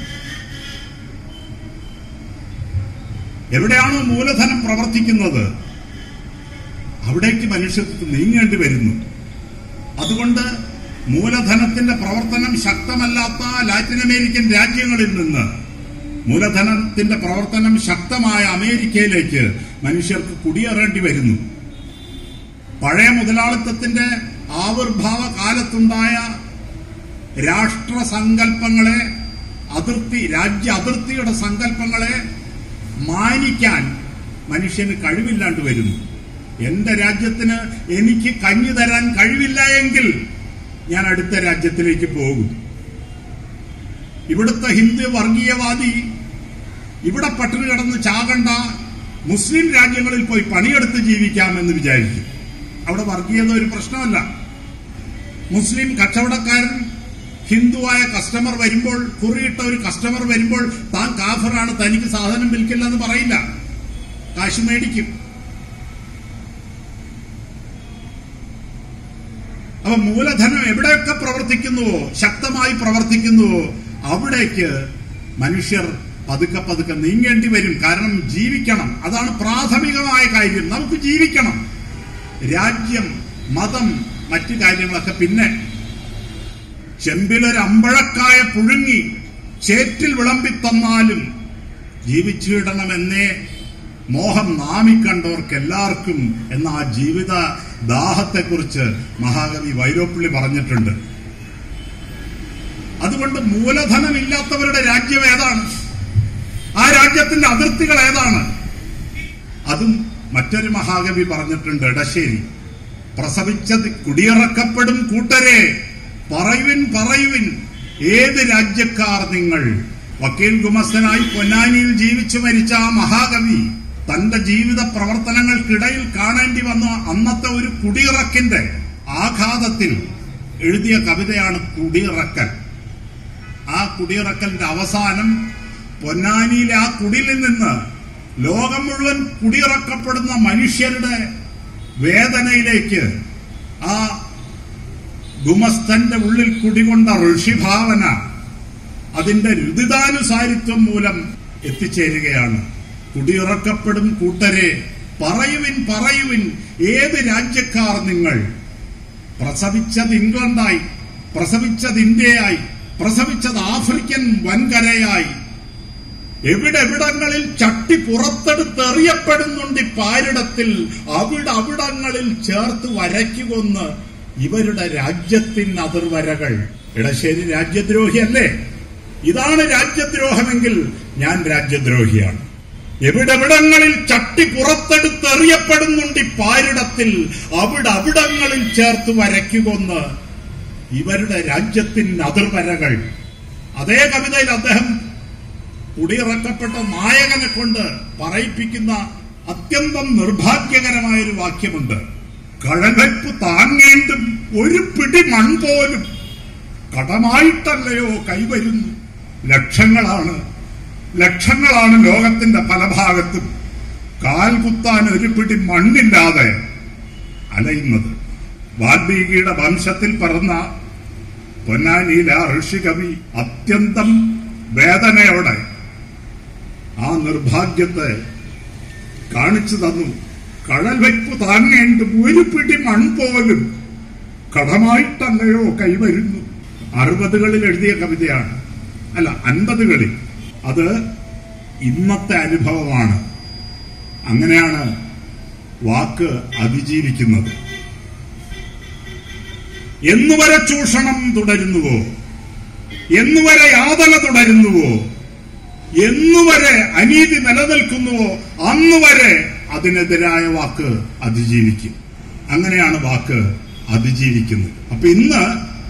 എവിടെയാണോ മൂലധനം പ്രവർത്തിക്കുന്നത് അവിടേക്ക് മനുഷ്യർക്ക് നീങ്ങേണ്ടി വരുന്നു അതുകൊണ്ട് മൂലധനത്തിന്റെ പ്രവർത്തനം ശക്തമല്ലാത്ത ലാറ്റിൻ അമേരിക്കൻ രാജ്യങ്ങളിൽ നിന്ന് മൂലധനത്തിന്റെ പ്രവർത്തനം ശക്തമായ അമേരിക്കയിലേക്ക് മനുഷ്യർക്ക് കുടിയേറേണ്ടി വരുന്നു പഴയ മുതലാളിത്തത്തിന്റെ ആവിർഭാവ കാലത്തുണ്ടായ രാഷ്ട്രസങ്കല്പങ്ങളെ അതിർത്തി രാജ്യ അതിർത്തിയുടെ സങ്കല്പങ്ങളെ മാനിക്കാൻ മനുഷ്യന് കഴിവില്ലാണ്ട് വരുന്നു എന്റെ രാജ്യത്തിന് എനിക്ക് കഞ്ഞി തരാൻ കഴിവില്ല എങ്കിൽ ഞാൻ അടുത്ത രാജ്യത്തിലേക്ക് പോകും ഇവിടുത്തെ ഹിന്ദു വർഗീയവാദി ഇവിടെ പട്ടിണി കിടന്ന് ചാകണ്ട മുസ്ലിം രാജ്യങ്ങളിൽ പോയി പണിയെടുത്ത് ജീവിക്കാമെന്ന് വിചാരിക്കും അവിടെ വർഗീയത ഒരു പ്രശ്നമല്ല മുസ്ലിം കച്ചവടക്കാരൻ ഹിന്ദുവായ കസ്റ്റമർ വരുമ്പോൾ കുറിയിട്ട ഒരു കസ്റ്റമർ വരുമ്പോൾ താൻ കാഫറാണ് തനിക്ക് സാധനം വിൽക്കില്ല എന്ന് പറയില്ല കാശ് മേടിക്കും അപ്പൊ മൂലധനം എവിടെയൊക്കെ പ്രവർത്തിക്കുന്നുവോ ശക്തമായി പ്രവർത്തിക്കുന്നുവോ അവിടേക്ക് മനുഷ്യർ പതുക്കെ പതുക്കെ നീങ്ങേണ്ടി വരും കാരണം ജീവിക്കണം അതാണ് പ്രാഥമികമായ കാര്യം നമുക്ക് ജീവിക്കണം രാജ്യം മതം മറ്റു കാര്യങ്ങളൊക്കെ പിന്നെ ചെമ്പിലൊരു അമ്പഴക്കായ പുഴുങ്ങി ചേറ്റിൽ വിളമ്പിത്തന്നാലും ജീവിച്ചിടണമെന്നേ മോഹം നാമിക്കണ്ടവർക്ക് എല്ലാവർക്കും എന്ന ആ ജീവിത ദാഹത്തെക്കുറിച്ച് മഹാകവി വൈലോപ്പിള്ളി പറഞ്ഞിട്ടുണ്ട് അതുകൊണ്ട് മൂലധനമില്ലാത്തവരുടെ രാജ്യം ഏതാണ് ആ രാജ്യത്തിന്റെ അതിർത്തികൾ ഏതാണ് അതും മറ്റൊരു മഹാകവി പറഞ്ഞിട്ടുണ്ട് ഇടശ്ശേരി പ്രസവിച്ചത് കുടിയിറക്കപ്പെടും കൂട്ടരെ പറയുവിൻ പറയുവിൻ ഏത് രാജ്യക്കാർ നിങ്ങൾ വക്കീൽ ഗുമസ്തനായി പൊന്നാനിയിൽ ജീവിച്ചു മരിച്ച ആ മഹാകവി തന്റെ ജീവിത പ്രവർത്തനങ്ങൾക്കിടയിൽ കാണേണ്ടി വന്ന അന്നത്തെ ഒരു കുടിയിറക്കിന്റെ ആഘാതത്തിൽ എഴുതിയ കവിതയാണ് കുടിയിറക്കൽ ആ കുടിയിറക്കലിന്റെ അവസാനം പൊന്നാനിയിലെ ആ കുടിലിൽ നിന്ന് ലോകം മുഴുവൻ കുടിയിറക്കപ്പെടുന്ന മനുഷ്യരുടെ വേദനയിലേക്ക് ആ ഗുമസ്തന്റെ ഉള്ളിൽ കുടികൊണ്ട ഋഷിഭാവന അതിന്റെ രുദിതാനുസാരിത്വം മൂലം എത്തിച്ചേരുകയാണ് കുടിയിറക്കപ്പെടും കൂട്ടരെ പറയുവിൻ പറയുവിൻ ഏത് രാജ്യക്കാർ നിങ്ങൾ പ്രസവിച്ചത് ഇംഗ്ലണ്ടായി പ്രസവിച്ചത് ഇന്ത്യയായി പ്രസവിച്ചത് ആഫ്രിക്കൻ വൻകരയായി എവിടെവിടങ്ങളിൽ ചട്ടി പുറത്തെടുത്തെറിയപ്പെടുന്നുണ്ട് ഈ പാരിടത്തിൽ അവിടെ അവിടങ്ങളിൽ ചേർത്ത് വരയ്ക്കുകൊന്ന് ഇവരുടെ രാജ്യത്തിന് അതിർവരകൾ ഇടശ്ശേരി രാജ്യദ്രോഹിയല്ലേ ഇതാണ് രാജ്യദ്രോഹമെങ്കിൽ ഞാൻ രാജ്യദ്രോഹിയാണ് എവിടെവിടങ്ങളിൽ ചട്ടി പുറത്തെടുത്തെറിയപ്പെടുന്നുണ്ട് ഈ പാരിടത്തിൽ അവിടെ അവിടങ്ങളിൽ ചേർത്ത് വരയ്ക്കുകൊന്ന് ഇവരുടെ രാജ്യത്തിന് അതിർവരകൾ അതേ കവിതയിൽ അദ്ദേഹം കുടിയിറക്കപ്പെട്ട നായകനെ കൊണ്ട് പറയിപ്പിക്കുന്ന അത്യന്തം നിർഭാഗ്യകരമായ ഒരു വാക്യമുണ്ട് കഴകയ്പ് താങ്ങേണ്ടും ഒരു പിടി മൺ പോലും കടമായിട്ടല്ലയോ കൈവരുന്നു ലക്ഷങ്ങളാണ് ലക്ഷങ്ങളാണ് ലോകത്തിന്റെ പല ഭാഗത്തും കാൽ കുത്താൻ ഒരു പിടി മണ്ണില്ലാതെ അലയുന്നത് വാൽമീകിയുടെ വംശത്തിൽ പറന്ന പൊന്നാനിയിലെ ആ ഋഷികവി അത്യന്തം വേദനയോടെ ആ നിർഭാഗ്യത്തെ കാണിച്ചു തന്നു കടൽ വയ്പ് താങ്ങേണ്ടും ഒരു പിടി മൺ പോലും കടമായിട്ടല്ലയോ കൈവരുന്നു അറുപതുകളിൽ എഴുതിയ കവിതയാണ് അല്ല അൻപതുകളിൽ അത് ഇന്നത്തെ അനുഭവമാണ് അങ്ങനെയാണ് വാക്ക് അതിജീവിക്കുന്നത് എന്നുവരെ ചൂഷണം തുടരുന്നുവോ എന്നുവരെ യാതന തുടരുന്നുവോ എന്നുവരെ അനീതി നിലനിൽക്കുന്നുവോ അന്നുവരെ അതിനെതിരായ വാക്ക് അതിജീവിക്കും അങ്ങനെയാണ് വാക്ക് അതിജീവിക്കുന്നത് അപ്പൊ ഇന്ന്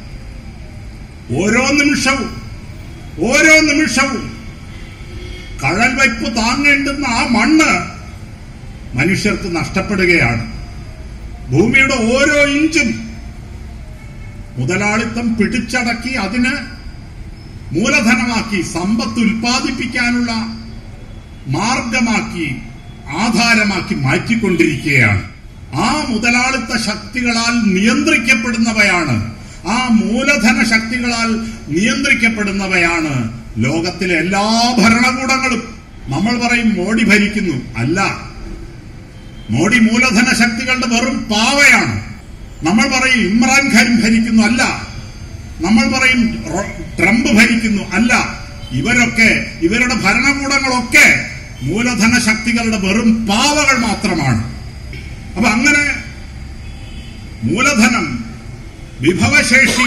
ഓരോ നിമിഷവും ഓരോ നിമിഷവും കഴൽ വയ്പ് താങ്ങേണ്ടുന്ന ആ മണ്ണ് മനുഷ്യർക്ക് നഷ്ടപ്പെടുകയാണ് ഭൂമിയുടെ ഓരോ ഇഞ്ചും മുതലാളിത്തം പിടിച്ചടക്കി അതിന് മൂലധനമാക്കി സമ്പത്ത് ഉൽപ്പാദിപ്പിക്കാനുള്ള മാർഗമാക്കി ആധാരമാക്കി മാറ്റിക്കൊണ്ടിരിക്കുകയാണ് ആ മുതലാളിത്ത ശക്തികളാൽ നിയന്ത്രിക്കപ്പെടുന്നവയാണ് ആ മൂലധന ശക്തികളാൽ നിയന്ത്രിക്കപ്പെടുന്നവയാണ് ലോകത്തിലെ എല്ലാ ഭരണകൂടങ്ങളും നമ്മൾ പറയും മോഡി ഭരിക്കുന്നു അല്ല മോഡി മൂലധന ശക്തികളുടെ വെറും പാവയാണ് നമ്മൾ പറയും ഇമ്രാൻഖാൻ ഭരിക്കുന്നു അല്ല നമ്മൾ പറയും റോ- ട്രംപ് ഭരിക്കുന്നു അല്ല ഇവരൊക്കെ ഇവരുടെ ഭരണകൂടങ്ങളൊക്കെ മൂലധന ശക്തികളുടെ വെറും പാവകൾ മാത്രമാണ് അപ്പൊ അങ്ങനെ മൂലധനം വിഭവശേഷി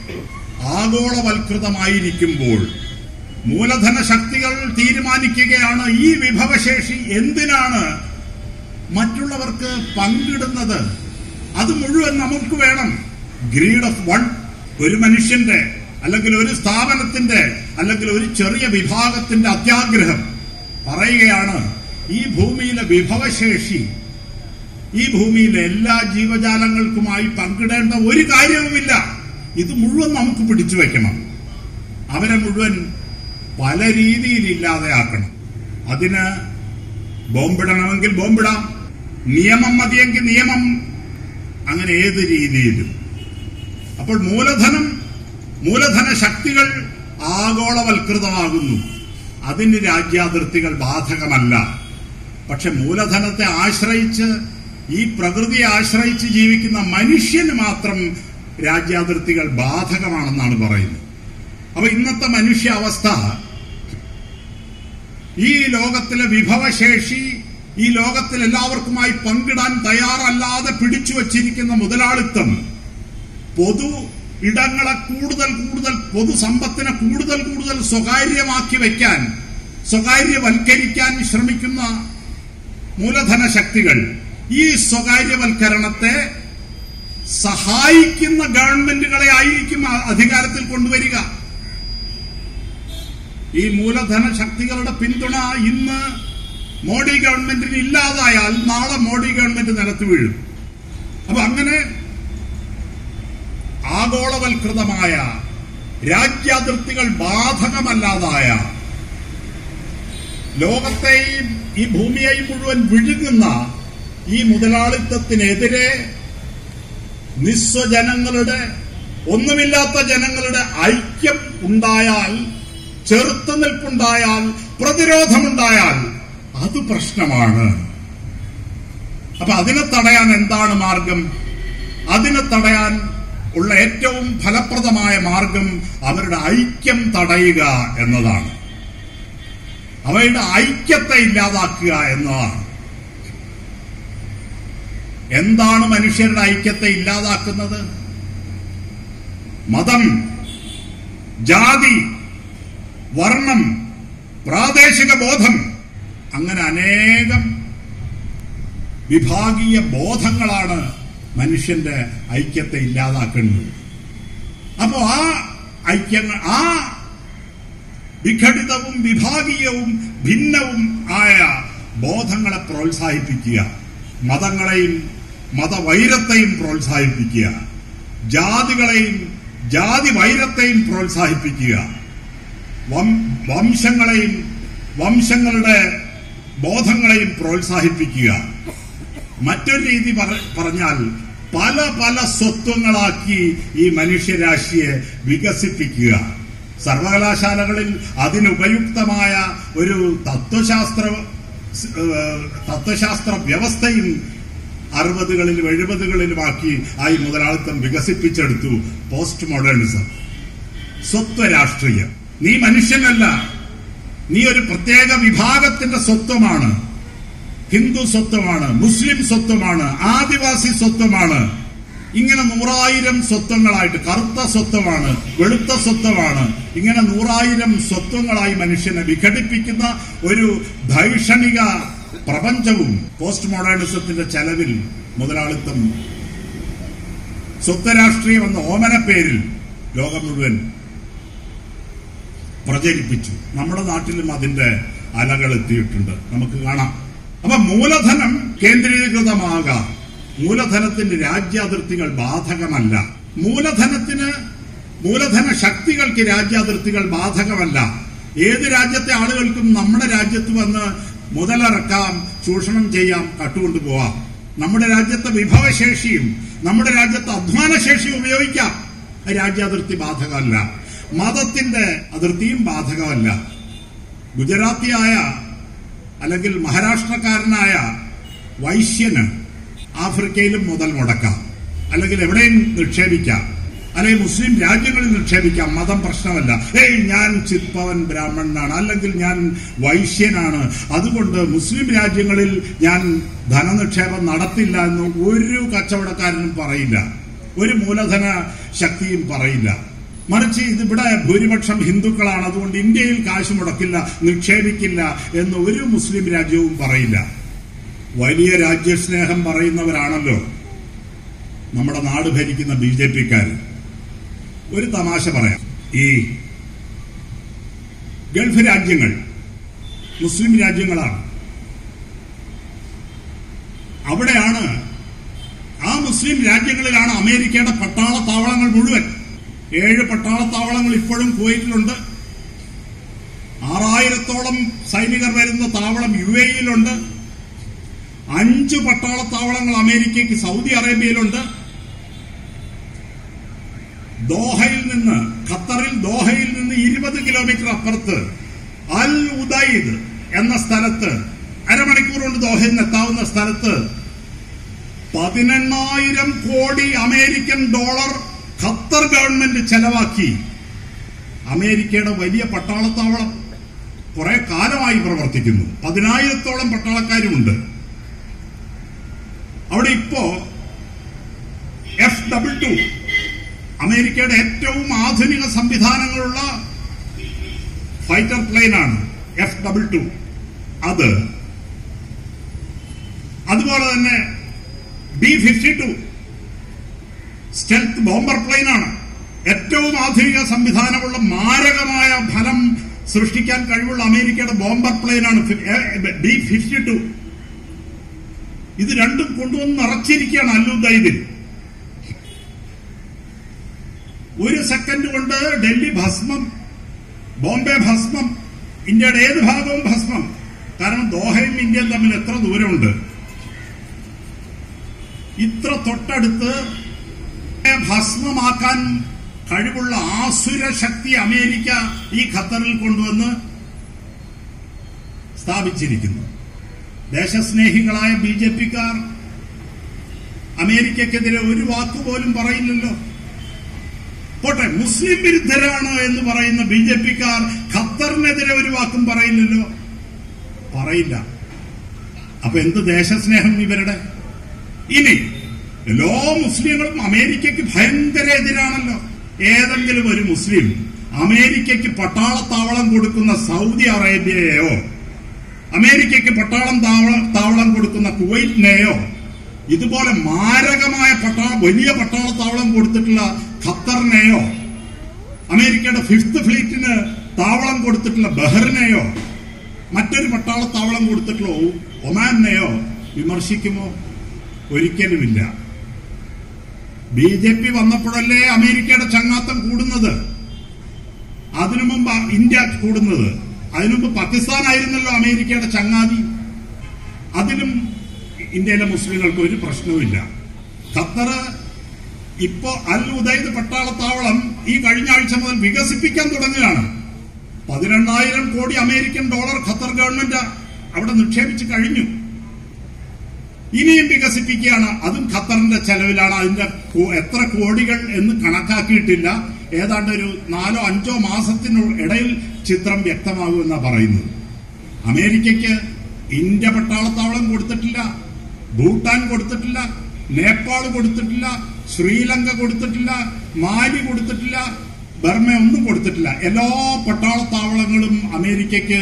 ആഗോളവൽകൃതമായിരിക്കുമ്പോൾ മൂലധന ശക്തികൾ തീരുമാനിക്കുകയാണ് ഈ വിഭവശേഷി എന്തിനാണ് മറ്റുള്ളവർക്ക് പങ്കിടുന്നത് അത് മുഴുവൻ നമുക്ക് വേണം ഗ്രീഡ് ഓഫ് വൺ ഒരു മനുഷ്യന്റെ അല്ലെങ്കിൽ ഒരു സ്ഥാപനത്തിന്റെ അല്ലെങ്കിൽ ഒരു ചെറിയ വിഭാഗത്തിന്റെ അത്യാഗ്രഹം പറയുകയാണ് ഈ ഭൂമിയിലെ വിഭവശേഷി ഈ ഭൂമിയിലെ എല്ലാ ജീവജാലങ്ങൾക്കുമായി പങ്കിടേണ്ട ഒരു കാര്യവുമില്ല ഇത് മുഴുവൻ നമുക്ക് പിടിച്ചു വെക്കണം അവരെ മുഴുവൻ പല രീതിയിൽ ഇല്ലാതെയാക്കണം അതിന് ബോംബിടണമെങ്കിൽ ബോംബിടാം നിയമം മതിയെങ്കിൽ നിയമം അങ്ങനെ ഏത് രീതിയിലും അപ്പോൾ മൂലധനം മൂലധന ശക്തികൾ ആഗോളവൽകൃതമാകുന്നു അതിന് രാജ്യാതിർത്തികൾ ബാധകമല്ല പക്ഷെ മൂലധനത്തെ ആശ്രയിച്ച് ഈ പ്രകൃതിയെ ആശ്രയിച്ച് ജീവിക്കുന്ന മനുഷ്യന് മാത്രം രാജ്യാതിർത്തികൾ ബാധകമാണെന്നാണ് പറയുന്നത് അപ്പൊ ഇന്നത്തെ മനുഷ്യ അവസ്ഥ ഈ ലോകത്തിലെ വിഭവശേഷി ഈ ലോകത്തിൽ എല്ലാവർക്കുമായി പങ്കിടാൻ തയ്യാറല്ലാതെ പിടിച്ചു വച്ചിരിക്കുന്ന മുതലാളിത്തം പൊതു ഇടങ്ങളെ കൂടുതൽ കൂടുതൽ പൊതുസമ്പത്തിനെ കൂടുതൽ കൂടുതൽ സ്വകാര്യമാക്കി വയ്ക്കാൻ സ്വകാര്യവൽക്കരിക്കാൻ ശ്രമിക്കുന്ന മൂലധന ശക്തികൾ ഈ സ്വകാര്യവൽക്കരണത്തെ സഹായിക്കുന്ന ഗവൺമെന്റുകളെ ആയിരിക്കും അ- അധികാരത്തിൽ കൊണ്ടുവരിക ഈ മൂലധന ശക്തികളുടെ പിന്തുണ ഇന്ന് മോഡി ഗവൺമെന്റിന് ഇല്ലാതായാൽ നാളെ മോഡി ഗവൺമെന്റ് നിലത്ത് വീഴും അപ്പൊ അങ്ങനെ ആഗോളവൽകൃതമായ രാജ്യാതിർത്തികൾ ബാധകമല്ലാതായ ലോകത്തെയും ഈ ഭൂമിയെയും മുഴുവൻ വിഴുങ്ങുന്ന ഈ മുതലാളിത്തത്തിനെതിരെ നിസ്വജനങ്ങളുടെ ഒന്നുമില്ലാത്ത ജനങ്ങളുടെ ഐക്യം ഉണ്ടായാൽ ചെറുത്തുനിൽപ്പുണ്ടായാൽ പ്രതിരോധമുണ്ടായാൽ അത് പ്രശ്നമാണ് അപ്പൊ അതിനെ തടയാൻ എന്താണ് മാർഗം അതിനെ തടയാൻ ഉള്ള ഏറ്റവും ഫലപ്രദമായ മാർഗം അവരുടെ ഐക്യം തടയുക എന്നതാണ് അവയുടെ ഐക്യത്തെ ഇല്ലാതാക്കുക എന്നതാണ് എന്താണ് മനുഷ്യരുടെ ഐക്യത്തെ ഇല്ലാതാക്കുന്നത് മതം ജാതി വർണ്ണം പ്രാദേശിക ബോധം അങ്ങനെ അനേകം വിഭാഗീയ ബോധങ്ങളാണ് മനുഷ്യന്റെ ഐക്യത്തെ ഇല്ലാതാക്കുന്നത് അപ്പോ ആ ഐക്യങ്ങൾ ആ വിഘടിതവും വിഭാഗീയവും ഭിന്നവും ആയ ബോധങ്ങളെ പ്രോത്സാഹിപ്പിക്കുക മതങ്ങളെയും മതവൈരത്തെയും പ്രോത്സാഹിപ്പിക്കുക ജാതികളെയും ജാതി വൈരത്തെയും പ്രോത്സാഹിപ്പിക്കുക വം- വംശങ്ങളെയും വംശങ്ങളുടെ ബോധങ്ങളെയും പ്രോത്സാഹിപ്പിക്കുക മറ്റൊരു രീതി പറ- പറഞ്ഞാൽ പല പല സ്വത്വങ്ങളാക്കി ഈ മനുഷ്യരാശിയെ വികസിപ്പിക്കുക സർവകലാശാലകളിൽ അതിനുപയുക്തമായ ഒരു തത്വശാസ്ത്ര ഏഹ്, തത്വശാസ്ത്ര വ്യവസ്ഥയും അറുപതുകളിലും എഴുപതുകളിലുമാക്കി ആ ഈ മുതലാളിത്തം വികസിപ്പിച്ചെടുത്തു പോസ്റ്റ് മോഡേണിസം സ്വത്വ രാഷ്ട്രീയം നീ മനുഷ്യനല്ല നീ ഒരു പ്രത്യേക വിഭാഗത്തിന്റെ സ്വത്വമാണ് ഹിന്ദു സ്വത്വമാണ് മുസ്ലിം സ്വത്വമാണ് ആദിവാസി സ്വത്വമാണ് ഇങ്ങനെ നൂറായിരം സ്വത്വങ്ങളായിട്ട് കറുത്ത സ്വത്വമാണ് വെളുത്ത സ്വത്വമാണ് ഇങ്ങനെ നൂറായിരം സ്വത്വങ്ങളായി മനുഷ്യനെ വിഘടിപ്പിക്കുന്ന ഒരു ധൈഷണിക പ്രപഞ്ചവും പോസ്റ്റ് മോഡേണിസത്തിന്റെ ചെലവിൽ മുതലാളിത്തം സ്വത്ത് രാഷ്ട്രീയം എന്ന ഓമന പേരിൽ ലോകം മുഴുവൻ പ്രചരിപ്പിച്ചു നമ്മുടെ നാട്ടിലും അതിന്റെ അലകൾ എത്തിയിട്ടുണ്ട് നമുക്ക് കാണാം അപ്പൊ മൂലധനം കേന്ദ്രീകൃതമാകാം മൂലധനത്തിന്റെ രാജ്യാതിർത്തികൾ ബാധകമല്ല മൂലധനത്തിന് മൂലധന ശക്തികൾക്ക് രാജ്യാതിർത്തികൾ ബാധകമല്ല ഏത് രാജ്യത്തെ ആളുകൾക്കും നമ്മുടെ രാജ്യത്ത് വന്ന് മുതലിറക്കാം ചൂഷണം ചെയ്യാം കട്ടുകൊണ്ടുപോവാം നമ്മുടെ രാജ്യത്തെ വിഭവശേഷിയും നമ്മുടെ രാജ്യത്തെ അധ്വാനശേഷിയും ഉപയോഗിക്കാം രാജ്യാതിർത്തി ബാധകമല്ല മതത്തിന്റെ അതിർത്തിയും ബാധകമല്ല ഗുജറാത്തിയായ അല്ലെങ്കിൽ മഹാരാഷ്ട്രക്കാരനായ വൈശ്യന് ആഫ്രിക്കയിലും മുതൽ മുടക്കാം അല്ലെങ്കിൽ എവിടെയും നിക്ഷേപിക്കാം അല്ലെങ്കിൽ മുസ്ലിം രാജ്യങ്ങളിൽ നിക്ഷേപിക്കാം മതം പ്രശ്നമല്ല ഏയ് ഞാൻ ചിത്പവൻ ബ്രാഹ്മണനാണ് അല്ലെങ്കിൽ ഞാൻ വൈശ്യനാണ് അതുകൊണ്ട് മുസ്ലിം രാജ്യങ്ങളിൽ ഞാൻ ധനനിക്ഷേപം നടത്തില്ല എന്ന് ഒരു കച്ചവടക്കാരനും പറയില്ല ഒരു മൂലധന ശക്തിയും പറയില്ല മറിച്ച് ഇതിവിടെ ഭൂരിപക്ഷം ഹിന്ദുക്കളാണ് അതുകൊണ്ട് ഇന്ത്യയിൽ കാശ് മുടക്കില്ല നിക്ഷേപിക്കില്ല എന്ന് ഒരു മുസ്ലിം രാജ്യവും പറയില്ല വലിയ രാജ്യസ്നേഹം പറയുന്നവരാണല്ലോ നമ്മുടെ നാട് ഭരിക്കുന്ന ബി ജെ പിക്കാർ ഒരു തമാശ പറയാം ഈ ഗൾഫ് രാജ്യങ്ങൾ മുസ്ലിം രാജ്യങ്ങളാണ് അവിടെയാണ് ആ മുസ്ലിം രാജ്യങ്ങളിലാണ് അമേരിക്കയുടെ പട്ടാള താവളങ്ങൾ മുഴുവൻ ഏഴ് പട്ടാള താവളങ്ങൾ ഇപ്പോഴും കുവൈറ്റിലുണ്ട് ആറായിരത്തോളം സൈനികർ വരുന്ന താവളം യു എയിലുണ്ട് അഞ്ച് പട്ടാള താവളങ്ങൾ അമേരിക്കയ്ക്ക് സൗദി അറേബ്യയിലുണ്ട് ദോഹയിൽ നിന്ന് ഖത്തറിൽ ദോഹയിൽ നിന്ന് ഇരുപത് കിലോമീറ്റർ അപ്പുറത്ത് അൽ ഉദൈദ് എന്ന സ്ഥലത്ത് അരമണിക്കൂർ കൊണ്ട് ദോഹയിൽ നിന്ന് എത്താവുന്ന സ്ഥലത്ത് പതിനെണ്ണായിരം കോടി അമേരിക്കൻ ഡോളർ ഖത്തർ ഗവൺമെന്റ് ചെലവാക്കി അമേരിക്കയുടെ വലിയ പട്ടാളത്താവളം കുറെ കാലമായി പ്രവർത്തിക്കുന്നു പതിനായിരത്തോളം പട്ടാളക്കാരുമുണ്ട് അവിടെ ഇപ്പോ എഫ് ഡബിൾ ടു അമേരിക്കയുടെ ഏറ്റവും ആധുനിക സംവിധാനങ്ങളുള്ള ഫൈറ്റർ പ്ലെയിനാണ് എഫ് ഡബിൾ ടു അത് അതുപോലെ തന്നെ B fifty two stealth bomber പ്ലെയിനാണ് ഏറ്റവും ആധുനിക സംവിധാനമുള്ള മാരകമായ ഫലം സൃഷ്ടിക്കാൻ കഴിവുള്ള അമേരിക്കയുടെ ബോംബർ പ്ലെയിനാണ് ബി ഫിഫ്റ്റി ടു ഇത് രണ്ടും കൊണ്ടുവന്ന് നിറച്ചിരിക്കുകയാണ് അല്ലുദൈദിൽ ഒരു സെക്കൻഡ് കൊണ്ട് ഡൽഹി ഭസ്മം ബോംബെ ഭസ്മം ഇന്ത്യയുടെ ഏത് ഭാഗവും ഭസ്മം കാരണം ദോഹയും ഇന്ത്യയും തമ്മിൽ എത്ര ദൂരമുണ്ട് ഇത്ര തൊട്ടടുത്ത് ഭസ്മമാക്കാൻ കഴിവുള്ള ആസുര ശക്തി അമേരിക്ക ഈ ഖത്തറിൽ കൊണ്ടുവന്ന് സ്ഥാപിച്ചിരിക്കുന്നു ദേശസ്നേഹികളായ ബി ജെ പിക്കാർ അമേരിക്കക്കെതിരെ ഒരു വാക്കുപോലും പറയില്ലല്ലോ പോട്ടെ മുസ്ലിം വിരുദ്ധരാണ് എന്ന് പറയുന്ന ബി ജെ പിക്കാർ ഖത്തറിനെതിരെ ഒരു വാക്കും പറയില്ലല്ലോ പറയില്ല അപ്പൊ എന്ത് ദേശസ്നേഹം ഇവരുടെ ഇനി എല്ലാ മുസ്ലിങ്ങളും അമേരിക്കയ്ക്ക് ഭയങ്കര എതിരാണല്ലോ ഏതെങ്കിലും ഒരു മുസ്ലിം അമേരിക്കയ്ക്ക് പട്ടാളത്താവളം കൊടുക്കുന്ന സൗദി അറേബ്യയെയോ അമേരിക്കയ്ക്ക് പട്ടാളം താവളം താവളം കൊടുക്കുന്ന കുവൈറ്റിനെയോ ഇതുപോലെ മാരകമായ പട്ടാള വലിയ പട്ടാളത്താവളം കൊടുത്തിട്ടുള്ള ഖത്തറിനെയോ അമേരിക്കയുടെ ഫിഫ്ത് ഫ്ലീറ്റിന് താവളം കൊടുത്തിട്ടുള്ള ബഹറിനെയോ മറ്റൊരു പട്ടാളത്താവളം കൊടുത്തിട്ടുള്ള ഒ- ഒമാനെയോ വിമർശിക്കുമോ ഒരിക്കലുമില്ല ബി ജെ പി വന്നപ്പോഴല്ലേ അമേരിക്കയുടെ ചങ്ങാത്തം കൂടുന്നത് അതിനു മുമ്പ് ഇന്ത്യ കൂടുന്നത് അതിനു മുമ്പ് പാകിസ്ഥാനായിരുന്നല്ലോ അമേരിക്കയുടെ ചങ്ങാതി അതിലും ഇന്ത്യയിലെ മുസ്ലിങ്ങൾക്ക് ഒരു പ്രശ്നവുമില്ല ഖത്തർ ഇപ്പോ അൽ ഉദൈദ് പട്ടാളത്താവളം ഈ കഴിഞ്ഞ ആഴ്ച മുതൽ വികസിപ്പിക്കാൻ തുടങ്ങുകയാണ് പതിനെണ്ണായിരം കോടി അമേരിക്കൻ ഡോളർ ഖത്തർ ഗവൺമെന്റ് അവിടെ നിക്ഷേപിച്ച് കഴിഞ്ഞു ഇനിയും വികസിപ്പിക്കുകയാണ് അതും ഖത്തറിന്റെ ചെലവിലാണ് അതിന്റെ കോ- എത്ര കോടികൾ എന്ന് കണക്കാക്കിയിട്ടില്ല ഏതാണ്ട് ഒരു നാലോ അഞ്ചോ മാസത്തിനു ഇടയിൽ ചിത്രം വ്യക്തമാകുമെന്നാ പറയുന്നത് അമേരിക്കയ്ക്ക് ഇന്ത്യ പട്ടാളത്താവളം കൊടുത്തിട്ടില്ല ഭൂട്ടാൻ കൊടുത്തിട്ടില്ല നേപ്പാൾ കൊടുത്തിട്ടില്ല ശ്രീലങ്ക കൊടുത്തിട്ടില്ല മാലി കൊടുത്തിട്ടില്ല ബർമ ഒന്നും കൊടുത്തിട്ടില്ല എല്ലാ പട്ടാളത്താവളങ്ങളും അമേരിക്കയ്ക്ക്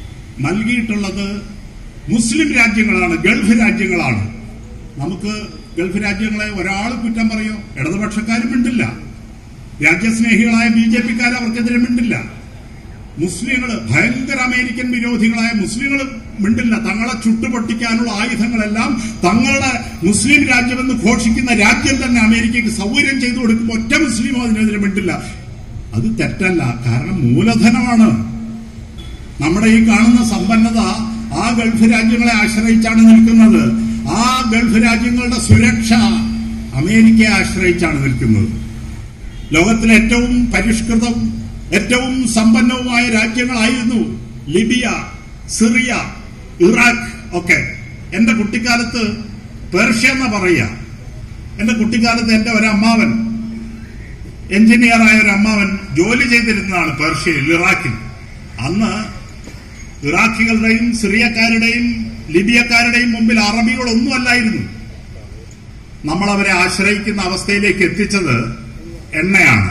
നൽകിയിട്ടുള്ളത് മുസ്ലിം രാജ്യങ്ങളാണ് ഗൾഫ് രാജ്യങ്ങളാണ് നമുക്ക് ഗൾഫ് രാജ്യങ്ങളെ ഒരാൾ കുറ്റം പറയോ ഇടതുപക്ഷക്കാരും മിണ്ടില്ല രാജ്യസ്നേഹികളായ ബി ജെ പിക്കാർ അവർക്കെതിരെ മിണ്ടില്ല മുസ്ലിങ്ങൾ ഭയങ്കര അമേരിക്കൻ വിരോധികളായ മുസ്ലിങ്ങൾ മിണ്ടില്ല തങ്ങളെ ചുട്ടുപൊട്ടിക്കാനുള്ള ആയുധങ്ങളെല്ലാം തങ്ങളുടെ മുസ്ലിം രാജ്യമെന്ന് ഘോഷിക്കുന്ന രാജ്യം തന്നെ അമേരിക്കയ്ക്ക് സൗകര്യം ചെയ്തു കൊടുക്കുമ്പോൾ ഒറ്റ മുസ്ലിമോ അതിനെതിരെ മിണ്ടില്ല അത് തെറ്റല്ല കാരണം മൂലധനമാണ് നമ്മുടെ ഈ കാണുന്ന സമ്പന്നത ആ ഗൾഫ് രാജ്യങ്ങളെ ആശ്രയിച്ചാണ് നിൽക്കുന്നത് ആ ഗൾഫ് രാജ്യങ്ങളുടെ സുരക്ഷ അമേരിക്കയെ ആശ്രയിച്ചാണ് നിൽക്കുന്നത് ലോകത്തിലെ ഏറ്റവും പരിഷ്കൃതം ഏറ്റവും സമ്പന്നവുമായ രാജ്യങ്ങളായിരുന്നു ലിബിയ സിറിയ ഇറാഖ് ഒക്കെ എന്റെ കുട്ടിക്കാലത്ത് പേർഷ്യ എന്ന പറയുക എന്റെ കുട്ടിക്കാലത്ത് എന്റെ ഒരു അമ്മാവൻ എഞ്ചിനീയറായ ഒരു അമ്മാവൻ ജോലി ചെയ്തിരുന്നതാണ് പേർഷ്യയിൽ ഇറാഖിൽ അന്ന് ഇറാഖികളുടെയും സിറിയക്കാരുടെയും ലിബിയക്കാരുടെയും മുമ്പിൽ അറബികളൊന്നും അല്ലായിരുന്നു നമ്മൾ അവരെ ആശ്രയിക്കുന്ന അവസ്ഥയിലേക്ക് എത്തിച്ചത് എണ്ണയാണ്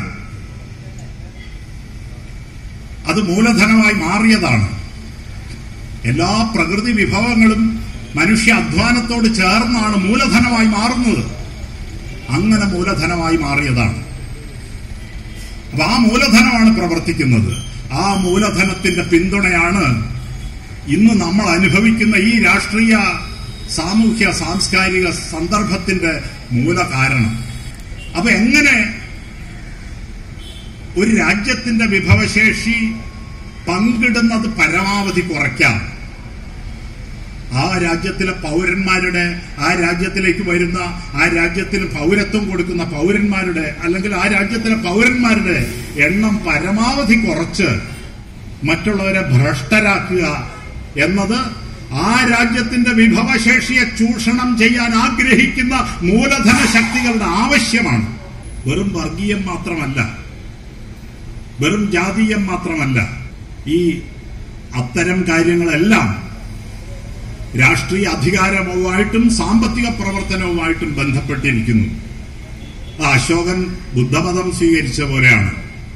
അത് മൂലധനമായി മാറിയതാണ് എല്ലാ പ്രകൃതി വിഭവങ്ങളും മനുഷ്യ അധ്വാനത്തോട് ചേർന്നാണ് മൂലധനമായി മാറുന്നത് അങ്ങനെ മൂലധനമായി മാറിയതാണ് അപ്പൊ ആ മൂലധനമാണ് പ്രവർത്തിക്കുന്നത് ആ മൂലധനത്തിന്റെ പിന്തുണയാണ് ഇന്ന് നമ്മൾ അനുഭവിക്കുന്ന ഈ രാഷ്ട്രീയ സാമൂഹ്യ സാംസ്കാരിക സന്ദർഭത്തിന്റെ മൂലകാരണം അപ്പൊ എങ്ങനെ ഒരു രാജ്യത്തിന്റെ വിഭവശേഷി പങ്കിടുന്നത് പരമാവധി കുറയ്ക്കാം ആ രാജ്യത്തിലെ പൗരന്മാരുടെ ആ രാജ്യത്തിലേക്ക് വരുന്ന ആ രാജ്യത്തിന് പൗരത്വം കൊടുക്കുന്ന പൗരന്മാരുടെ അല്ലെങ്കിൽ ആ രാജ്യത്തിലെ പൗരന്മാരുടെ എണ്ണം പരമാവധി കുറച്ച് മറ്റുള്ളവരെ ഭ്രഷ്ടരാക്കുക എന്നത് ആ രാജ്യത്തിന്റെ വിഭവശേഷിയെ ചൂഷണം ചെയ്യാൻ ആഗ്രഹിക്കുന്ന മൂലധന ശക്തികളുടെ ആവശ്യമാണ് വെറും വർഗീയം മാത്രമല്ല വെറും ജാതീയം മാത്രമല്ല ഈ അത്തരം കാര്യങ്ങളെല്ലാം രാഷ്ട്രീയ അധികാരവുമായിട്ടും സാമ്പത്തിക പ്രവർത്തനവുമായിട്ടും ബന്ധപ്പെട്ടിരിക്കുന്നു ആ അശോകൻ ബുദ്ധമതം സ്വീകരിച്ച പോലെയാണ്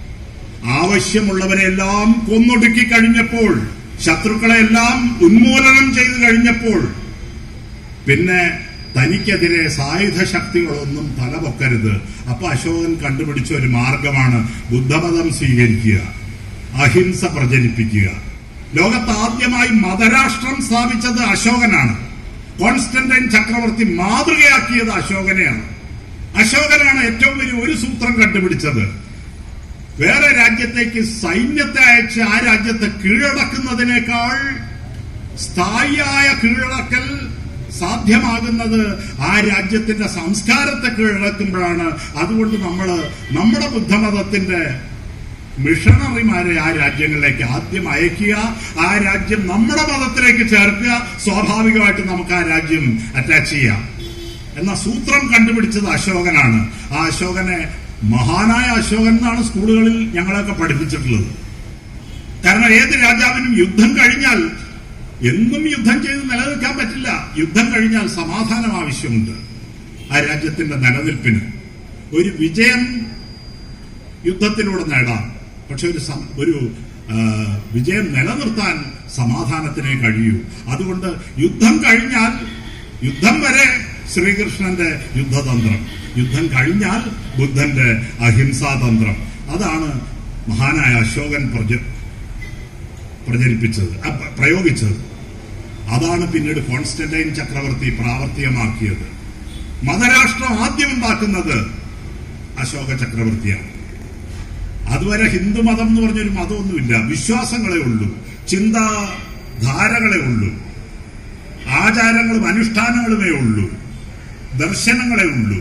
ആവശ്യമുള്ളവരെല്ലാം കൊന്നൊടുക്കി കഴിഞ്ഞപ്പോൾ ശത്രുക്കളെല്ലാം ഉന്മൂലനം ചെയ്തു കഴിഞ്ഞപ്പോൾ പിന്നെ തനിക്കെതിരെ സായുധ ശക്തികളൊന്നും തലപൊക്കരുത് അപ്പൊ അശോകൻ കണ്ടുപിടിച്ച ഒരു മാർഗമാണ് ബുദ്ധമതം സ്വീകരിക്കുക അഹിംസ പ്രചരിപ്പിക്കുക ലോകത്ത് ആദ്യമായി മതരാഷ്ട്രം സ്ഥാപിച്ചത് അശോകനാണ് കോൺസ്റ്റന്റൈൻ ചക്രവർത്തി മാതൃകയാക്കിയത് അശോകനെയാണ് അശോകനാണ് ഏറ്റവും വലിയ ഒരു സൂത്രം കണ്ടുപിടിച്ചത് വേറെ രാജ്യത്തേക്ക് സൈന്യത്തെ അയച്ച് ആ രാജ്യത്തെ കീഴടക്കുന്നതിനേക്കാൾ സ്ഥായിയായ കീഴടക്കൽ സാധ്യമാകുന്നത് ആ രാജ്യത്തിന്റെ സംസ്കാരത്തെ കീഴടക്കുമ്പോഴാണ് അതുകൊണ്ട് നമ്മൾ നമ്മുടെ ബുദ്ധമതത്തിന്റെ മിഷണറിമാരെ ആ രാജ്യങ്ങളിലേക്ക് ആദ്യം അയക്കുക ആ രാജ്യം നമ്മുടെ മതത്തിലേക്ക് ചേർക്കുക സ്വാഭാവികമായിട്ട് നമുക്ക് ആ രാജ്യം അറ്റാച്ച് ചെയ്യാം എന്ന സൂത്രം കണ്ടുപിടിച്ചത് അശോകനാണ് ആ അശോകനെ മഹാനായ അശോകൻ എന്നാണ് സ്കൂളുകളിൽ ഞങ്ങളൊക്കെ പഠിപ്പിച്ചിട്ടുള്ളത് കാരണം ഏത് രാജാവിനും യുദ്ധം കഴിഞ്ഞാൽ എന്നും യുദ്ധം ചെയ്ത് നിലനിൽക്കാൻ പറ്റില്ല യുദ്ധം കഴിഞ്ഞാൽ സമാധാനം ആവശ്യമുണ്ട് ആ രാജ്യത്തിന്റെ നിലനിൽപ്പിന് ഒരു വിജയം യുദ്ധത്തിലൂടെ നേടാം പക്ഷെ ഒരു സം- ഒരു ആ, വിജയം നിലനിർത്താൻ സമാധാനത്തിനേ കഴിയൂ അതുകൊണ്ട് യുദ്ധം കഴിഞ്ഞാൽ യുദ്ധം വരെ ശ്രീകൃഷ്ണന്റെ യുദ്ധതന്ത്രം യുദ്ധം കഴിഞ്ഞാൽ ബുദ്ധന്റെ അഹിംസാതന്ത്രം അതാണ് മഹാനായ അശോകൻ പ്രച പ്രചരിപ്പിച്ചത് അ, പ്ര- പ്രയോഗിച്ചത് അതാണ് പിന്നീട് കോൺസ്റ്റന്റൈൻ ചക്രവർത്തി പ്രാവർത്തികമാക്കിയത് മതരാഷ്ട്രം ആദ്യം ഉണ്ടാക്കുന്നത് അശോക ചക്രവർത്തിയാണ് അതുവരെ ഹിന്ദുമതം എന്ന് പറഞ്ഞൊരു മതമൊന്നുമില്ല വിശ്വാസങ്ങളെ ഉള്ളൂ ചിന്താധാരകളെ ഉള്ളൂ ആചാരങ്ങളും അനുഷ്ഠാനങ്ങളുമേ ഉള്ളൂ ദർശനങ്ങളെ ഉള്ളൂ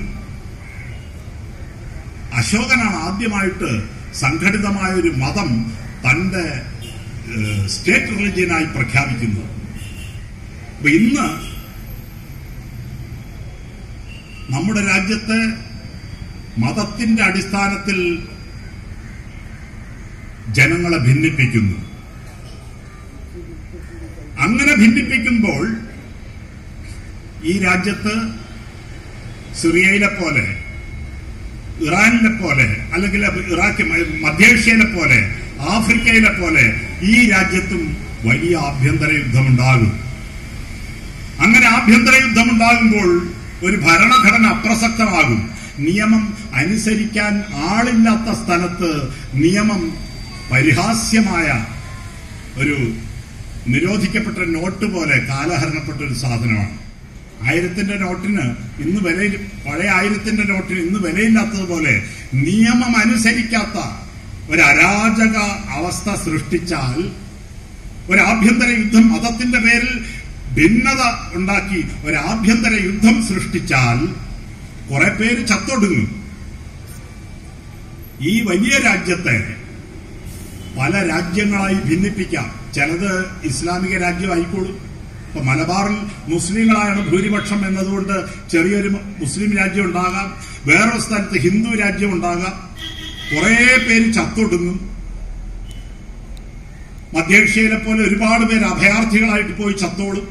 അശോകനാണ് ആദ്യമായിട്ട് സംഘടിതമായ ഒരു മതം തന്റെ ഏഹ്, സ്റ്റേറ്റ് റിലിജിയനായി പ്രഖ്യാപിക്കുന്നത് അപ്പൊ ഇന്ന് നമ്മുടെ രാജ്യത്തെ മതത്തിന്റെ അടിസ്ഥാനത്തിൽ ജനങ്ങളെ ഭിന്നിപ്പിക്കുന്നു അങ്ങനെ ഭിന്നിപ്പിക്കുമ്പോൾ ഈ രാജ്യത്ത് സിറിയയിലെ പോലെ ഇറാനിലെ പോലെ അല്ലെങ്കിൽ ഇറാഖ് മധ്യേഷ്യയിലെ പോലെ ആഫ്രിക്കയിലെ പോലെ ഈ രാജ്യത്തും വലിയ ആഭ്യന്തര യുദ്ധമുണ്ടാകും അങ്ങനെ ആഭ്യന്തര യുദ്ധമുണ്ടാകുമ്പോൾ ഒരു ഭരണഘടന അപ്രസക്തമാകും നിയമം അനുസരിക്കാൻ ആളില്ലാത്ത സ്ഥലത്ത് നിയമം പരിഹാസ്യമായ ഒരു നിരോധിക്കപ്പെട്ട നോട്ട് പോലെ കാലഹരണപ്പെട്ട ഒരു സാധനമാണ് ആയിരത്തിന്റെ നോട്ടിന് ഇന്ന് വിലയിൽ പഴയ ആയിരത്തിന്റെ നോട്ടിന് ഇന്ന് വിലയില്ലാത്തതുപോലെ നിയമം അനുസരിക്കാത്ത ഒരു അരാജക അവസ്ഥ സൃഷ്ടിച്ചാൽ ഒരു ആഭ്യന്തര യുദ്ധം മതത്തിന്റെ പേരിൽ ഭിന്നത ഉണ്ടാക്കി ഒരു ആഭ്യന്തര യുദ്ധം സൃഷ്ടിച്ചാൽ കുറെ പേര് ചത്തൊടുങ്ങും ഈ വലിയ രാജ്യത്തെ പല രാജ്യങ്ങളായി ഭിന്നിപ്പിക്കാം ചിലത് ഇസ്ലാമിക രാജ്യമായിക്കോളും ഇപ്പൊ മലബാറിൽ മുസ്ലിങ്ങളാണ് ഭൂരിപക്ഷം എന്നതുകൊണ്ട് ചെറിയൊരു മുസ്ലിം രാജ്യം ഉണ്ടാകാം വേറൊരു സ്ഥലത്ത് ഹിന്ദു രാജ്യം ഉണ്ടാകാം കുറെ പേര് ചത്തൊടുങ്ങും മധ്യേഷ്യയിലെ പോലെ ഒരുപാട് പേര് അഭയാർത്ഥികളായിട്ട് പോയി ചത്തോളും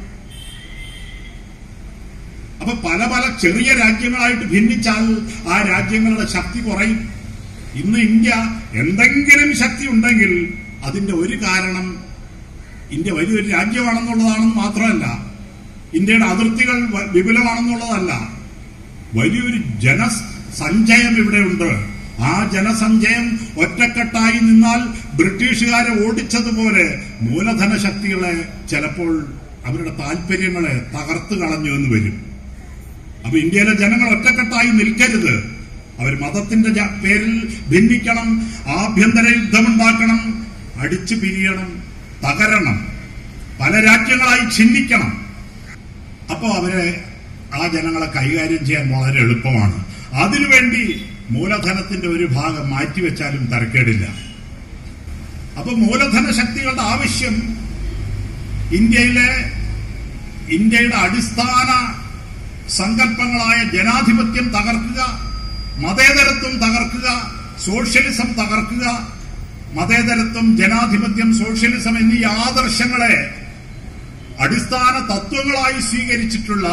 അപ്പൊ പല പല ചെറിയ രാജ്യങ്ങളായിട്ട് ഭിന്നിച്ചാൽ ആ രാജ്യങ്ങളുടെ ശക്തി കുറയും ഇന്ന് ഇന്ത്യ എന്തെങ്കിലും ശക്തി ഉണ്ടെങ്കിൽ അതിന്റെ ഒരു കാരണം ഇന്ത്യ വലിയൊരു രാജ്യമാണെന്നുള്ളതാണെന്ന് മാത്രമല്ല ഇന്ത്യയുടെ അതിർത്തികൾ വ- വിപുലമാണെന്നുള്ളതല്ല വലിയൊരു ജനസഞ്ചയം ഇവിടെയുണ്ട് ആ ജനസഞ്ചയം ഒറ്റക്കെട്ടായി നിന്നാൽ ബ്രിട്ടീഷുകാരെ ഓടിച്ചതുപോലെ മൂലധന ശക്തികളെ ചിലപ്പോൾ അവരുടെ താല്പര്യങ്ങളെ തകർത്തു കളഞ്ഞു എന്ന് വരും അപ്പൊ ഇന്ത്യയിലെ ജനങ്ങൾ ഒറ്റക്കെട്ടായി നിൽക്കരുത് അവർ മതത്തിന്റെ ജ- പേരിൽ ഭിന്നിക്കണം ആഭ്യന്തര യുദ്ധമുണ്ടാക്കണം അടിച്ചു പിരിയണം തകരണം പല രാജ്യങ്ങളായി ഛിന്നിക്കണം അപ്പോൾ അവരെ ആ ജനങ്ങളെ കൈകാര്യം ചെയ്യാൻ വളരെ എളുപ്പമാണ് അതിനുവേണ്ടി മൂലധനത്തിന്റെ ഒരു ഭാഗം മാറ്റിവെച്ചാലും തരക്കേടില്ല അപ്പൊ മൂലധന ശക്തികളുടെ ആവശ്യം ഇന്ത്യയിലെ ഇന്ത്യയുടെ അടിസ്ഥാന സങ്കല്പങ്ങളായ ജനാധിപത്യം തകർക്കുക മതേതരത്വം തകർക്കുക സോഷ്യലിസം തകർക്കുക മതേതരത്വം ജനാധിപത്യം സോഷ്യലിസം എന്നീ ആദർശങ്ങളെ അടിസ്ഥാന തത്വങ്ങളായി സ്വീകരിച്ചിട്ടുള്ള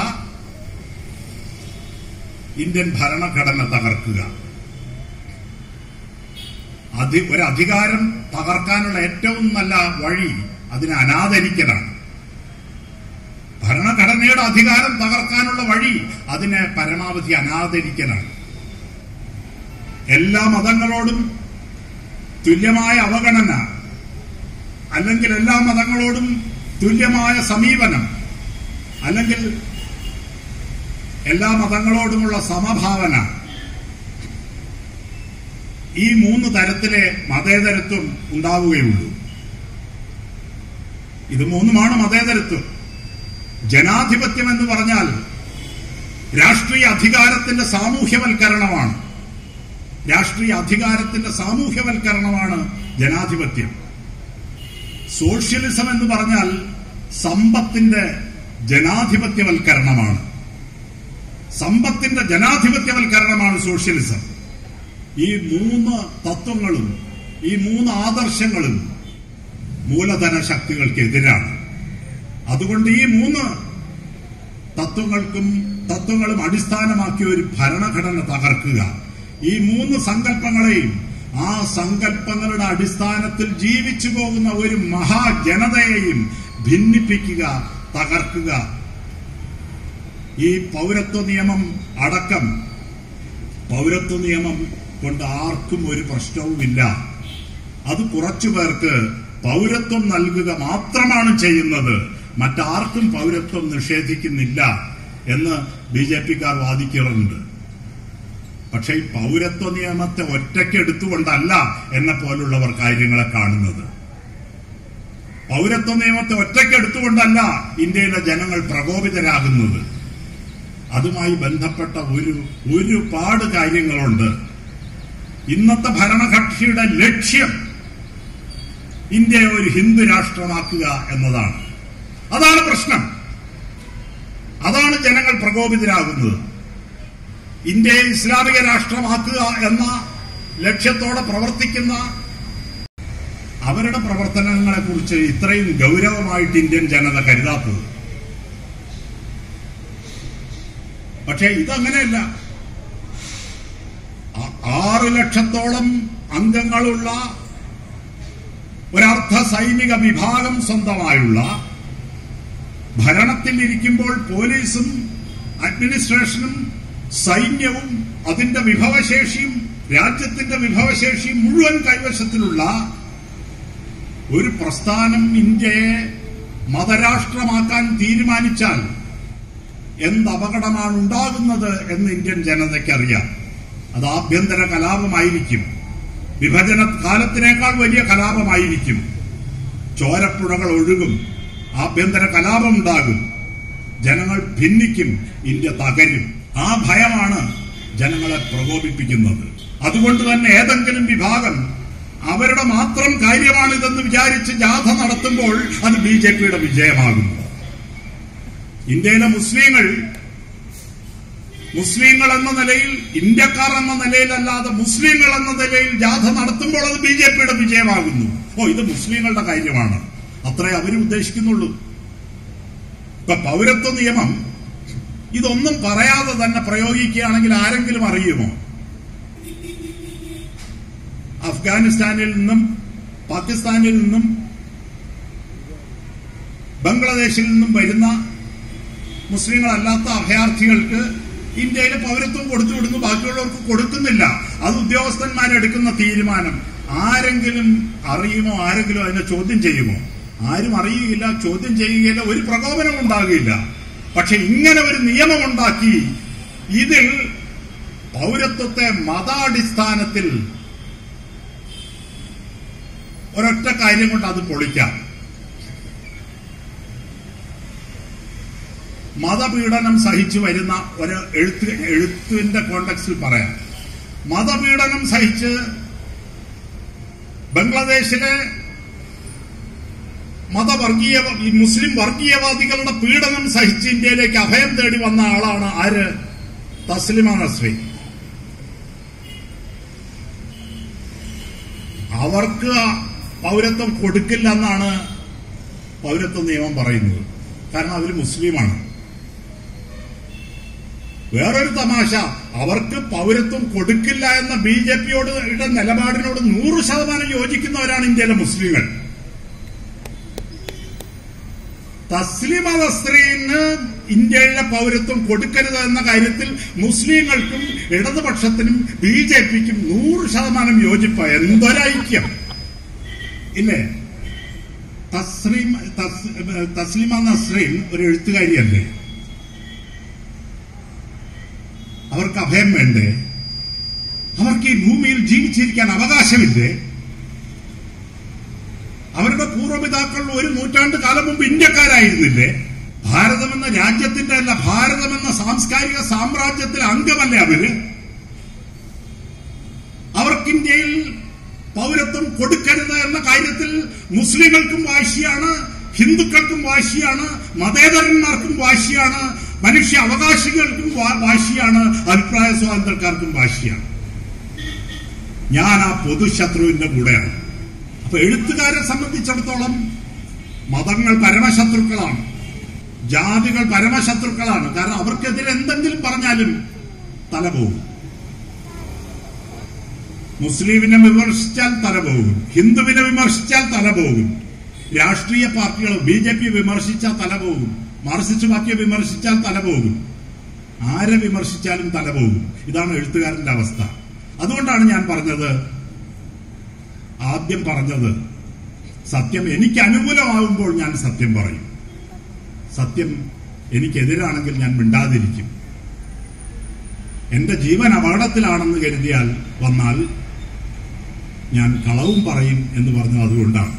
ഇന്ത്യൻ ഭരണഘടന തകർക്കുക അധി ഒരു അധികാരം തകർക്കാനുള്ള ഏറ്റവും നല്ല വഴി അതിനെ അനാദരിക്കലാണ് ഭരണഘടനയുടെ അധികാരം തകർക്കാനുള്ള വഴി അതിനെ പരമാവധി അനാദരിക്കലാണ് എല്ലാ മതങ്ങളോടും തുല്യമായ അവഗണന അല്ലെങ്കിൽ എല്ലാ മതങ്ങളോടും തുല്യമായ സമീപനം അല്ലെങ്കിൽ എല്ലാ മതങ്ങളോടുമുള്ള സമഭാവന ഈ മൂന്ന് തരത്തിലെ മതേതരത്വം ഉണ്ടാവുകയുള്ളൂ ഇത് മൂന്നുമാണ് മതേതരത്വം ജനാധിപത്യം എന്ന് പറഞ്ഞാൽ രാഷ്ട്രീയ അധികാരത്തിന്റെ സാമൂഹ്യവൽക്കരണമാണ് രാഷ്ട്രീയ അധികാരത്തിന്റെ സാമൂഹ്യവൽക്കരണമാണ് ജനാധിപത്യം സോഷ്യലിസം എന്ന് പറഞ്ഞാൽ സമ്പത്തിന്റെ ജനാധിപത്യവൽക്കരണമാണ് സമ്പത്തിന്റെ ജനാധിപത്യവൽക്കരണമാണ് സോഷ്യലിസം ഈ മൂന്ന് തത്വങ്ങളും ഈ മൂന്ന് ആദർശങ്ങളും മൂലധന ശക്തികൾക്കെതിരാണ് അതുകൊണ്ട് ഈ മൂന്ന് തത്വങ്ങൾക്കും തത്വങ്ങളും അടിസ്ഥാനമാക്കിയ ഒരു ഭരണഘടന തകർക്കുക ഈ മൂന്ന് സങ്കല്പങ്ങളെയും ആ സങ്കല്പങ്ങളുടെ അടിസ്ഥാനത്തിൽ ജീവിച്ചു പോകുന്ന ഒരു മഹാജനതയെയും ഭിന്നിപ്പിക്കുക തകർക്കുക ഈ പൗരത്വ നിയമം അടക്കം പൗരത്വ നിയമം കൊണ്ട് ആർക്കും ഒരു പ്രശ്നവുമില്ല അത് കുറച്ചു പേർക്ക് പൗരത്വം നൽകുക മാത്രമാണ് ചെയ്യുന്നത് മറ്റാർക്കും പൗരത്വം നിഷേധിക്കുന്നില്ല എന്ന് ബി ജെ പിക്കാർ വാദിക്കാറുണ്ട് പക്ഷെ ഈ പൗരത്വ നിയമത്തെ ഒറ്റയ്ക്കെടുത്തുകൊണ്ടല്ല എന്നെ പോലുള്ളവർ കാര്യങ്ങളെ കാണുന്നത് പൗരത്വ നിയമത്തെ ഒറ്റയ്ക്കെടുത്തുകൊണ്ടല്ല ഇന്ത്യയിലെ ജനങ്ങൾ പ്രകോപിതരാകുന്നത് അതുമായി ബന്ധപ്പെട്ട ഒരു ഒരുപാട് കാര്യങ്ങളുണ്ട് ഇന്നത്തെ ഭരണകക്ഷിയുടെ ലക്ഷ്യം ഇന്ത്യയെ ഒരു ഹിന്ദു രാഷ്ട്രമാക്കുക എന്നതാണ് അതാണ് പ്രശ്നം അതാണ് ജനങ്ങൾ പ്രകോപിതരാകുന്നത് ഇന്ത്യയെ ഇസ്ലാമിക രാഷ്ട്രമാക്കുക എന്ന ലക്ഷ്യത്തോടെ പ്രവർത്തിക്കുന്ന അവരുടെ പ്രവർത്തനങ്ങളെ കുറിച്ച് ഇത്രയും ഗൗരവമായിട്ട് ഇന്ത്യൻ ജനത കരുതാത്തത് പക്ഷേ ഇതങ്ങനെയല്ല ആ- ആറ് ലക്ഷത്തോളം അംഗങ്ങളുള്ള ഒരർദ്ധ സൈനിക വിഭാഗം സ്വന്തമായുള്ള ഭരണത്തിൽ ഇരിക്കുമ്പോൾ പോലീസും അഡ്മിനിസ്ട്രേഷനും സൈന്യവും അതിന്റെ വിഭവശേഷിയും രാജ്യത്തിന്റെ വിഭവശേഷിയും മുഴുവൻ കൈവശത്തിലുള്ള ഒരു പ്രസ്ഥാനം ഇന്ത്യയെ മതരാഷ്ട്രമാക്കാൻ തീരുമാനിച്ചാൽ എന്ത് അപകടമാണ് ഉണ്ടാകുന്നത് എന്ന് ഇന്ത്യൻ ജനതയ്ക്കറിയാം അത് ആഭ്യന്തര കലാപമായിരിക്കും വിഭജന കാലത്തിനേക്കാൾ വലിയ കലാപമായിരിക്കും ചോരപ്പുഴകൾ ഒഴുകും ആഭ്യന്തര കലാപം ഉണ്ടാകും ജനങ്ങൾ ഭിന്നിക്കും ഇന്ത്യ തകരും ആ ഭയമാണ് ജനങ്ങളെ പ്രകോപിപ്പിക്കുന്നത് അതുകൊണ്ട് തന്നെ ഏതെങ്കിലും വിഭാഗം അവരുടെ മാത്രം കാര്യമാണിതെന്ന് വിചാരിച്ച് ജാഥ നടത്തുമ്പോൾ അത് ബി ജെ പിയുടെ വിജയമാകുന്നു ഇന്ത്യയിലെ മുസ്ലിങ്ങൾ മുസ്ലിങ്ങൾ എന്ന നിലയിൽ ഇന്ത്യക്കാർ എന്ന നിലയിലല്ലാതെ മുസ്ലിങ്ങൾ എന്ന നിലയിൽ ജാഥ നടത്തുമ്പോൾ അത് ബി ജെ പിയുടെ വിജയമാകുന്നു ഓ ഇത് മുസ്ലിങ്ങളുടെ കാര്യമാണ് അത്രേ അവർ ഉദ്ദേശിക്കുന്നുള്ളൂ ഇപ്പൊ പൗരത്വ നിയമം ഇതൊന്നും പറയാതെ തന്നെ പ്രയോഗിക്കുകയാണെങ്കിൽ ആരെങ്കിലും അറിയുമോ അഫ്ഗാനിസ്ഥാനിൽ നിന്നും പാകിസ്ഥാനിൽ നിന്നും ബംഗ്ലാദേശിൽ നിന്നും വരുന്ന മുസ്ലിങ്ങളല്ലാത്ത അഭയാർത്ഥികൾക്ക് ഇന്ത്യയിലെ പൗരത്വം കൊടുത്തു വിടുന്നു ബാക്കിയുള്ളവർക്ക് കൊടുക്കുന്നില്ല അത് ഉദ്യോഗസ്ഥന്മാരെടുക്കുന്ന തീരുമാനം ആരെങ്കിലും അറിയുമോ ആരെങ്കിലും അതിനെ ചോദ്യം ചെയ്യുമോ ആരും അറിയുകയില്ല ചോദ്യം ചെയ്യുകയില്ല ഒരു പ്രകോപനം ഉണ്ടാകുകയില്ല പക്ഷെ ഇങ്ങനെ ഒരു നിയമം ഉണ്ടാക്കി ഇതിൽ പൗരത്വത്തെ മതാടിസ്ഥാനത്തിൽ ഒരൊറ്റ കാര്യം കൊണ്ട് അത് പൊളിക്കാം മതപീഡനം സഹിച്ചു വരുന്ന ഒരു എഴുത്ത് എഴുത്തിന്റെ കോണ്ടക്സിൽ പറയാം മതപീഡനം സഹിച്ച് ബംഗ്ലാദേശിലെ മതവർഗീയ ഈ മുസ്ലിം വർഗീയവാദികളുടെ പീഡനം സഹിച്ച് ഇന്ത്യയിലേക്ക് അഭയം തേടി വന്ന ആളാണ് ആര് തസ്ലിമ നസ്രി അവർക്ക് പൗരത്വം കൊടുക്കില്ല എന്നാണ് പൗരത്വ നിയമം പറയുന്നത് കാരണം അവർ മുസ്ലിമാണ് വേറൊരു തമാശ അവർക്ക് പൗരത്വം കൊടുക്കില്ല എന്ന ബി ജെ പിയോട് നിലപാടിനോട് നൂറ് ശതമാനം യോജിക്കുന്നവരാണ് ഇന്ത്യയിലെ മുസ്ലിങ്ങൾ തസ്ലിമ നസ്രീന് ഇന്ത്യയിലെ പൗരത്വം കൊടുക്കരുത് എന്ന കാര്യത്തിൽ മുസ്ലിങ്ങൾക്കും ഇടതുപക്ഷത്തിനും ബി ജെ പിക്കും നൂറ് ശതമാനം യോജിപ്പ എന്തൊരൈക്യം ഇല്ലേ തസ്ലീം തസ്- തസ്ലിമ നസ്രീൻ ഒരു എഴുത്തുകാരിയല്ലേ അവർക്ക് അഭയം വേണ്ടേ അവർക്ക് ഈ ഭൂമിയിൽ ജീവിച്ചിരിക്കാൻ അവകാശമില്ലേ അവരുടെ പൂർവ്വപിതാക്കൾ ഒരു നൂറ്റാണ്ട് കാലം മുമ്പ് ഇന്ത്യക്കാരായിരുന്നില്ലേ ഭാരതമെന്ന രാജ്യത്തിന്റെ അല്ല ഭാരതമെന്ന സാംസ്കാരിക സാമ്രാജ്യത്തിലെ അംഗമല്ലേ അവര് അവർക്ക് ഇന്ത്യയിൽ പൗരത്വം കൊടുക്കരുത് എന്ന കാര്യത്തിൽ മുസ്ലിങ്ങൾക്കും വാശിയാണ് ഹിന്ദുക്കൾക്കും വാശിയാണ് മതേതരന്മാർക്കും വാശിയാണ് മനുഷ്യ അവകാശികൾക്കും വാ- വാശിയാണ് അഭിപ്രായ സ്വാതന്ത്ര്യക്കാർക്കും വാശിയാണ് ഞാൻ ആ പൊതുശത്രുവിന്റെ കൂടെയാണ് അപ്പൊ എഴുത്തുകാരെ സംബന്ധിച്ചിടത്തോളം മതങ്ങൾ പരമശത്രുക്കളാണ് ജാതികൾ പരമശത്രുക്കളാണ് കാരണം അവർക്കെതിരെ എന്തെങ്കിലും പറഞ്ഞാലും തല പോകും മുസ്ലിമിനെ വിമർശിച്ചാൽ തല പോകും ഹിന്ദുവിനെ വിമർശിച്ചാൽ തല പോകും രാഷ്ട്രീയ പാർട്ടികൾ ബി ജെ പി വിമർശിച്ചാൽ തല പോകും മാർസിസ്റ്റ് പാർട്ടിയെ വിമർശിച്ചാൽ തല പോകും ആരെ വിമർശിച്ചാലും തല പോകും ഇതാണ് എഴുത്തുകാരന്റെ അവസ്ഥ അതുകൊണ്ടാണ് ഞാൻ പറഞ്ഞത് ആദ്യം പറഞ്ഞത് സത്യം എനിക്ക് അനുകൂലമാകുമ്പോൾ ഞാൻ സത്യം പറയും സത്യം എനിക്കെതിരാണെങ്കിൽ ഞാൻ മിണ്ടാതിരിക്കും എന്റെ ജീവൻ അപകടത്തിലാണെന്ന് കരുതിയാൽ വന്നാൽ ഞാൻ കളവും പറയും എന്ന് പറഞ്ഞത് അതുകൊണ്ടാണ്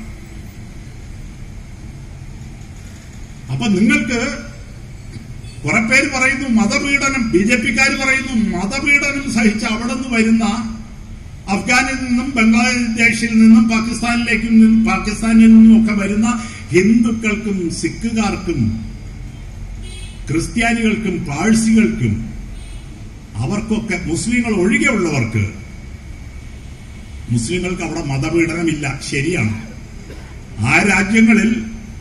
അപ്പൊ നിങ്ങൾക്ക് കുറെ പേര് പറയുന്നു മതപീഡനം ബി ജെ പിക്കാർ പറയുന്നു മതപീഡനം സഹിച്ച് അവിടെ നിന്ന് വരുന്ന അഫ്ഗാനിൽ നിന്നും ബംഗ്ലാദേശിൽ നിന്നും പാകിസ്ഥാനിലേക്കും നിന്നും പാകിസ്ഥാനിൽ നിന്നും ഒക്കെ വരുന്ന ഹിന്ദുക്കൾക്കും സിഖുകാർക്കും ക്രിസ്ത്യാനികൾക്കും പാഴ്സികൾക്കും അവർക്കൊക്കെ മുസ്ലിങ്ങൾ ഒഴികെയുള്ളവർക്ക് മുസ്ലിങ്ങൾക്ക് അവിടെ മതപീഡനമില്ല ശരിയാണ് ആ രാജ്യങ്ങളിൽ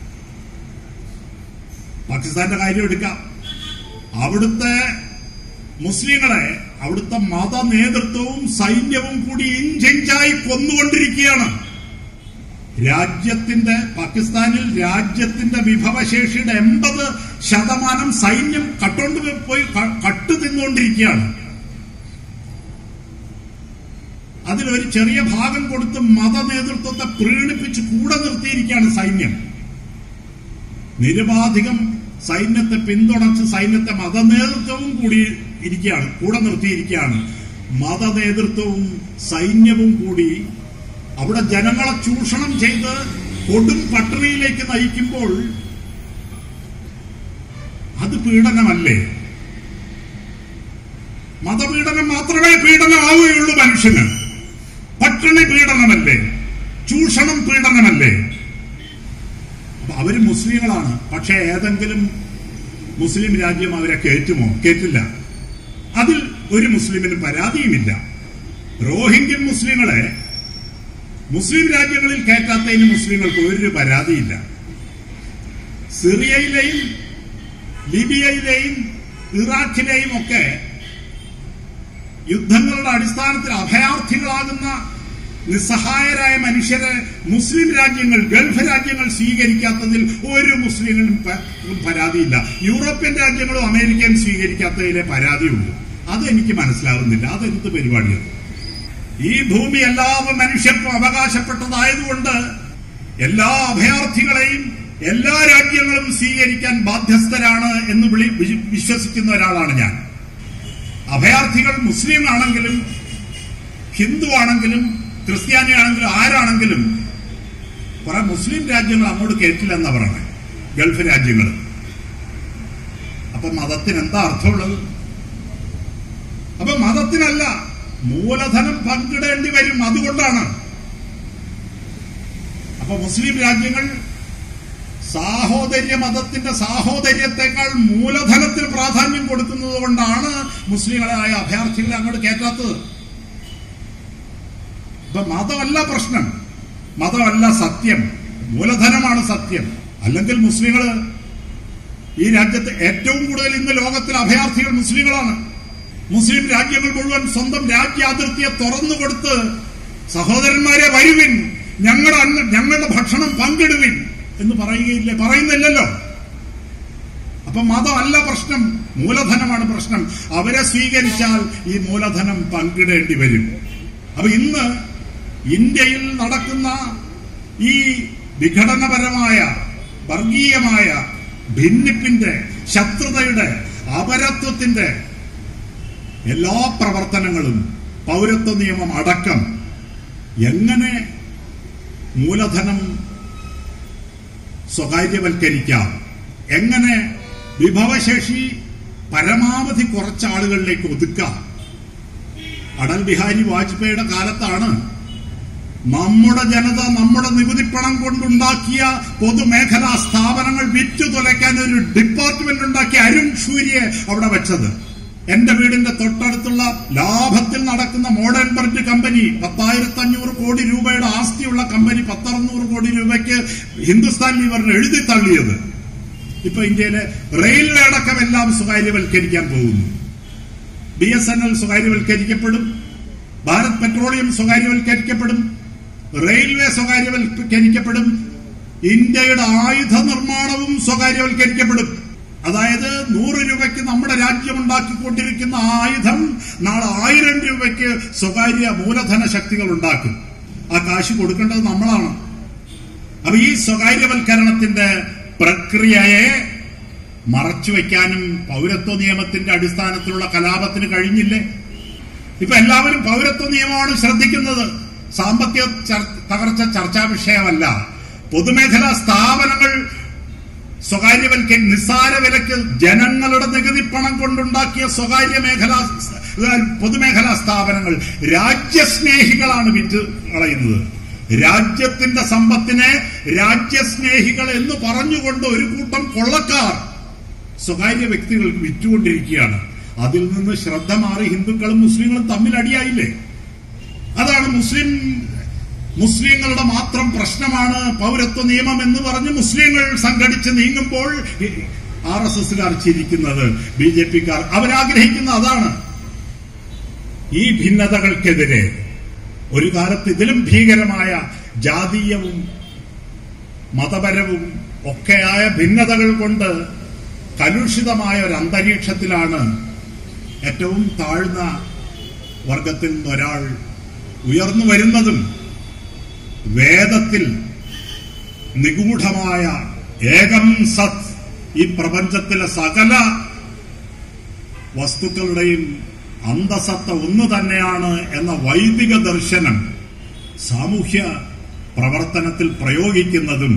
പാകിസ്ഥാന്റെ കാര്യം എടുക്കാം അവിടുത്തെ മുസ്ലിങ്ങളെ അവിടുത്തെ മത നേതൃത്വവും സൈന്യവും കൂടി ഇഞ്ചിഞ്ചായി കൊന്നുകൊണ്ടിരിക്കുകയാണ് രാജ്യത്തിന്റെ പാകിസ്ഥാനിൽ രാജ്യത്തിന്റെ വിഭവശേഷിയുടെ എൺപത് ശതമാനം സൈന്യം കട്ടോണ്ട് പോയി ക- കട്ട് തിന്നുകൊണ്ടിരിക്കുകയാണ് അതിലൊരു ചെറിയ ഭാഗം കൊടുത്ത് മത നേതൃത്വത്തെ പ്രീണിപ്പിച്ച് കൂടെ നിർത്തിയിരിക്കുകയാണ് സൈന്യം നിരുപാധികം സൈന്യത്തെ പിന്തുണച്ച് സൈന്യത്തെ മത നേതൃത്വവും കൂടി ഇരിക്കുകയാണ് കൂടെ നിർത്തിയിരിക്കുകയാണ് മത നേതൃത്വവും സൈന്യവും കൂടി അവിടെ ജനങ്ങളെ ചൂഷണം ചെയ്ത് കൊടും പട്ടിണിയിലേക്ക് നയിക്കുമ്പോൾ അത് പീഡനമല്ലേ മതപീഡനം മാത്രമേ പീഡനമാവുകയുള്ളൂ മനുഷ്യന് പട്ടിണി പീഡനമല്ലേ ചൂഷണം പീഡനമല്ലേ അപ്പൊ അവര് മുസ്ലിങ്ങളാണ് പക്ഷെ ഏതെങ്കിലും മുസ്ലിം രാജ്യം അവരെ കയറ്റുമോ കേറ്റില്ല അതിൽ ഒരു മുസ്ലിമിന് പരാതിയുമില്ല റോഹിംഗ്യൻ മുസ്ലിങ്ങളെ മുസ്ലിം രാജ്യങ്ങളിൽ കയറ്റാത്തതിന് മുസ്ലിങ്ങൾക്ക് ഒരു പരാതിയില്ല സിറിയയിലെയും ലിബിയയിലെയും ഇറാഖിലെയും ഒക്കെ യുദ്ധങ്ങളുടെ അടിസ്ഥാനത്തിൽ അഭയാർത്ഥികളാകുന്ന നിസ്സഹായരായ മനുഷ്യരെ മുസ്ലിം രാജ്യങ്ങൾ ഗൾഫ് രാജ്യങ്ങൾ സ്വീകരിക്കാത്തതിൽ ഒരു മുസ്ലിമിനും പ- പരാതിയില്ല യൂറോപ്യൻ രാജ്യങ്ങളും അമേരിക്കയും സ്വീകരിക്കാത്തതിലെ പരാതിയുള്ളൂ അതെനിക്ക് മനസ്സിലാവുന്നില്ല അതെന്ത് പരിപാടിയാണ് ഈ ഭൂമി എല്ലാ മനുഷ്യർക്കും അവകാശപ്പെട്ടതായതുകൊണ്ട് എല്ലാ അഭയാർത്ഥികളെയും എല്ലാ രാജ്യങ്ങളും സ്വീകരിക്കാൻ ബാധ്യസ്ഥരാണ് എന്ന് വിളി വി- വിശ്വസിക്കുന്ന ഒരാളാണ് ഞാൻ അഭയാർത്ഥികൾ മുസ്ലിം ആണെങ്കിലും ഹിന്ദു ആണെങ്കിലും ക്രിസ്ത്യാനി ആണെങ്കിലും ആരാണെങ്കിലും കുറെ മുസ്ലിം രാജ്യങ്ങൾ അങ്ങോട്ട് കേട്ടില്ലെന്നാ പറയണേ ഗൾഫ് രാജ്യങ്ങൾ അപ്പൊ മതത്തിന് എന്താ അർത്ഥമുള്ളത് അപ്പൊ മതത്തിനല്ല മൂലധനം പങ്കിടേണ്ടി വരും അതുകൊണ്ടാണ് അപ്പൊ മുസ്ലിം രാജ്യങ്ങൾ സാഹോദര്യ മതത്തിന്റെ സാഹോദര്യത്തെക്കാൾ മൂലധനത്തിന് പ്രാധാന്യം കൊടുക്കുന്നത് കൊണ്ടാണ് മുസ്ലിങ്ങളായ അഭയാർത്ഥികളെ അങ്ങോട്ട് കയറ്റാത്തത് ഇപ്പൊ മതമല്ല പ്രശ്നം മതമല്ല സത്യം മൂലധനമാണ് സത്യം അല്ലെങ്കിൽ മുസ്ലിങ്ങൾ ഈ രാജ്യത്ത് ഏറ്റവും കൂടുതൽ ഇന്ന് ലോകത്തിൽ അഭയാർത്ഥികൾ മുസ്ലിങ്ങളാണ് മുസ്ലിം രാജ്യങ്ങൾ മുഴുവൻ സ്വന്തം രാജ്യാതിർത്തിയെ തുറന്നു കൊടുത്ത് സഹോദരന്മാരെ വരുവിൻ ഞങ്ങളുടെ അന്ന ഞങ്ങളുടെ ഭക്ഷണം പങ്കിടുവിൻ എന്ന് പറയുകയില്ലേ പറയുന്നില്ലല്ലോ അപ്പൊ മതമല്ല പ്രശ്നം മൂലധനമാണ് പ്രശ്നം അവരെ സ്വീകരിച്ചാൽ ഈ മൂലധനം പങ്കിടേണ്ടി വരും അപ്പൊ ഇന്ന് ഇന്ത്യയിൽ നടക്കുന്ന ഈ വിഘടനപരമായ വർഗീയമായ ഭിന്നിപ്പിന്റെ ശത്രുതയുടെ അപരത്വത്തിന്റെ എല്ലാ പ്രവർത്തനങ്ങളും പൗരത്വ നിയമം അടക്കം എങ്ങനെ മൂലധനം സ്വകാര്യവൽക്കരിക്കാം എങ്ങനെ വിഭവശേഷി പരമാവധി കുറച്ച് ആളുകളിലേക്ക് ഒതുക്കാം അടൽ ബിഹാരി വാജ്പേയിയുടെ കാലത്താണ് നമ്മുടെ ജനത നമ്മുടെ നികുതിപ്പണം കൊണ്ടുണ്ടാക്കിയ പൊതുമേഖലാ സ്ഥാപനങ്ങൾ വിറ്റു തുലയ്ക്കാൻ ഒരു ഡിപ്പാർട്ട്മെന്റ് ഉണ്ടാക്കി അരുൺ ഷൂരിയെ അവിടെ വെച്ചത് എന്റെ വീടിന്റെ തൊട്ടടുത്തുള്ള ലാഭത്തിൽ നടക്കുന്ന മോഡേൺ ബർജ് കമ്പനി പത്തായിരത്തി അഞ്ഞൂറ് കോടി രൂപയുടെ ആസ്തിയുള്ള കമ്പനി പത്തറുന്നൂറ് കോടി രൂപയ്ക്ക് ഹിന്ദുസ്ഥാൻ ലീവറിന് എഴുതി തള്ളിയത് ഇപ്പൊ ഇന്ത്യയിലെ റെയിൽവേ അടക്കം എല്ലാം സ്വകാര്യവൽക്കരിക്കാൻ പോകുന്നു ബി എസ് എൻ എൽ സ്വകാര്യവൽക്കരിക്കപ്പെടും ഭാരത് പെട്രോളിയം സ്വകാര്യവൽക്കരിക്കപ്പെടും റെയിൽവേ സ്വകാര്യവൽക്കരിക്കപ്പെടും ഇന്ത്യയുടെ ആയുധ നിർമ്മാണവും സ്വകാര്യവൽക്കരിക്കപ്പെടും അതായത് നൂറ് രൂപയ്ക്ക് നമ്മുടെ രാജ്യം ഉണ്ടാക്കിക്കൊണ്ടിരിക്കുന്ന ആയുധം നാളെ ആയിരം രൂപയ്ക്ക് സ്വകാര്യ മൂലധന ശക്തികൾ ഉണ്ടാക്കും ആ കാശ് കൊടുക്കേണ്ടത് നമ്മളാണ് അപ്പൊ ഈ സ്വകാര്യവൽക്കരണത്തിന്റെ പ്രക്രിയയെ മറച്ചുവെക്കാനും പൗരത്വ നിയമത്തിന്റെ അടിസ്ഥാനത്തിലുള്ള കലാപത്തിന് കഴിഞ്ഞില്ലേ ഇപ്പൊ എല്ലാവരും പൗരത്വ നിയമമാണ് ശ്രദ്ധിക്കുന്നത് സാമ്പത്തിക ചർ- തകർച്ച ചർച്ചാ വിഷയമല്ല പൊതുമേഖലാ സ്ഥാപനങ്ങൾ സ്വകാര്യവൽക്കരി നിസ്സാര വിലക്ക് ജനങ്ങളുടെ നികുതി പണം കൊണ്ടുണ്ടാക്കിയ സ്വകാര്യ മേഖലാ സ്- പൊതുമേഖലാ സ്ഥാപനങ്ങൾ രാജ്യസ്നേഹികളാണ് വിറ്റ് കളയുന്നത് രാജ്യത്തിന്റെ സമ്പത്തിനെ രാജ്യസ്നേഹികൾ എന്ന് പറഞ്ഞുകൊണ്ട് ഒരു കൂട്ടം കൊള്ളക്കാർ സ്വകാര്യ വ്യക്തികൾക്ക് വിറ്റുകൊണ്ടിരിക്കുകയാണ് അതിൽ നിന്ന് ശ്രദ്ധ മാറി ഹിന്ദുക്കളും മുസ്ലിങ്ങളും തമ്മിൽ അടിയായില്ലേ അതാണ് മുസ്ലിം മുസ്ലിങ്ങളുടെ മാത്രം പ്രശ്നമാണ് പൗരത്വ നിയമം എന്ന് പറഞ്ഞ് മുസ്ലിങ്ങൾ സംഘടിച്ച് നീങ്ങുമ്പോൾ ആർ എസ് എസുകാർ ചിരിക്കുന്നത് ബി ജെ പിക്കാർ അവരാഗ്രഹിക്കുന്ന അതാണ് ഈ ഭിന്നതകൾക്കെതിരെ ഒരു കാലത്ത് ഇതിലും ഭീകരമായ ജാതീയവും മതപരവും ഒക്കെയായ ഭിന്നതകൾ കൊണ്ട് കലുഷിതമായ ഒരു അന്തരീക്ഷത്തിലാണ് ഏറ്റവും താഴ്ന്ന വർഗത്തിൽ നിന്നൊരാൾ ഉയർന്നു വരുന്നതും വേദത്തിൽ നിഗൂഢമായ ഏകം സത് ഈ പ്രപഞ്ചത്തിലെ സകല വസ്തുക്കളുടെയും അന്തസത്ത ഒന്ന് തന്നെയാണ് എന്ന വൈദിക ദർശനം സാമൂഹ്യ പ്രവർത്തനത്തിൽ പ്രയോഗിക്കുന്നതും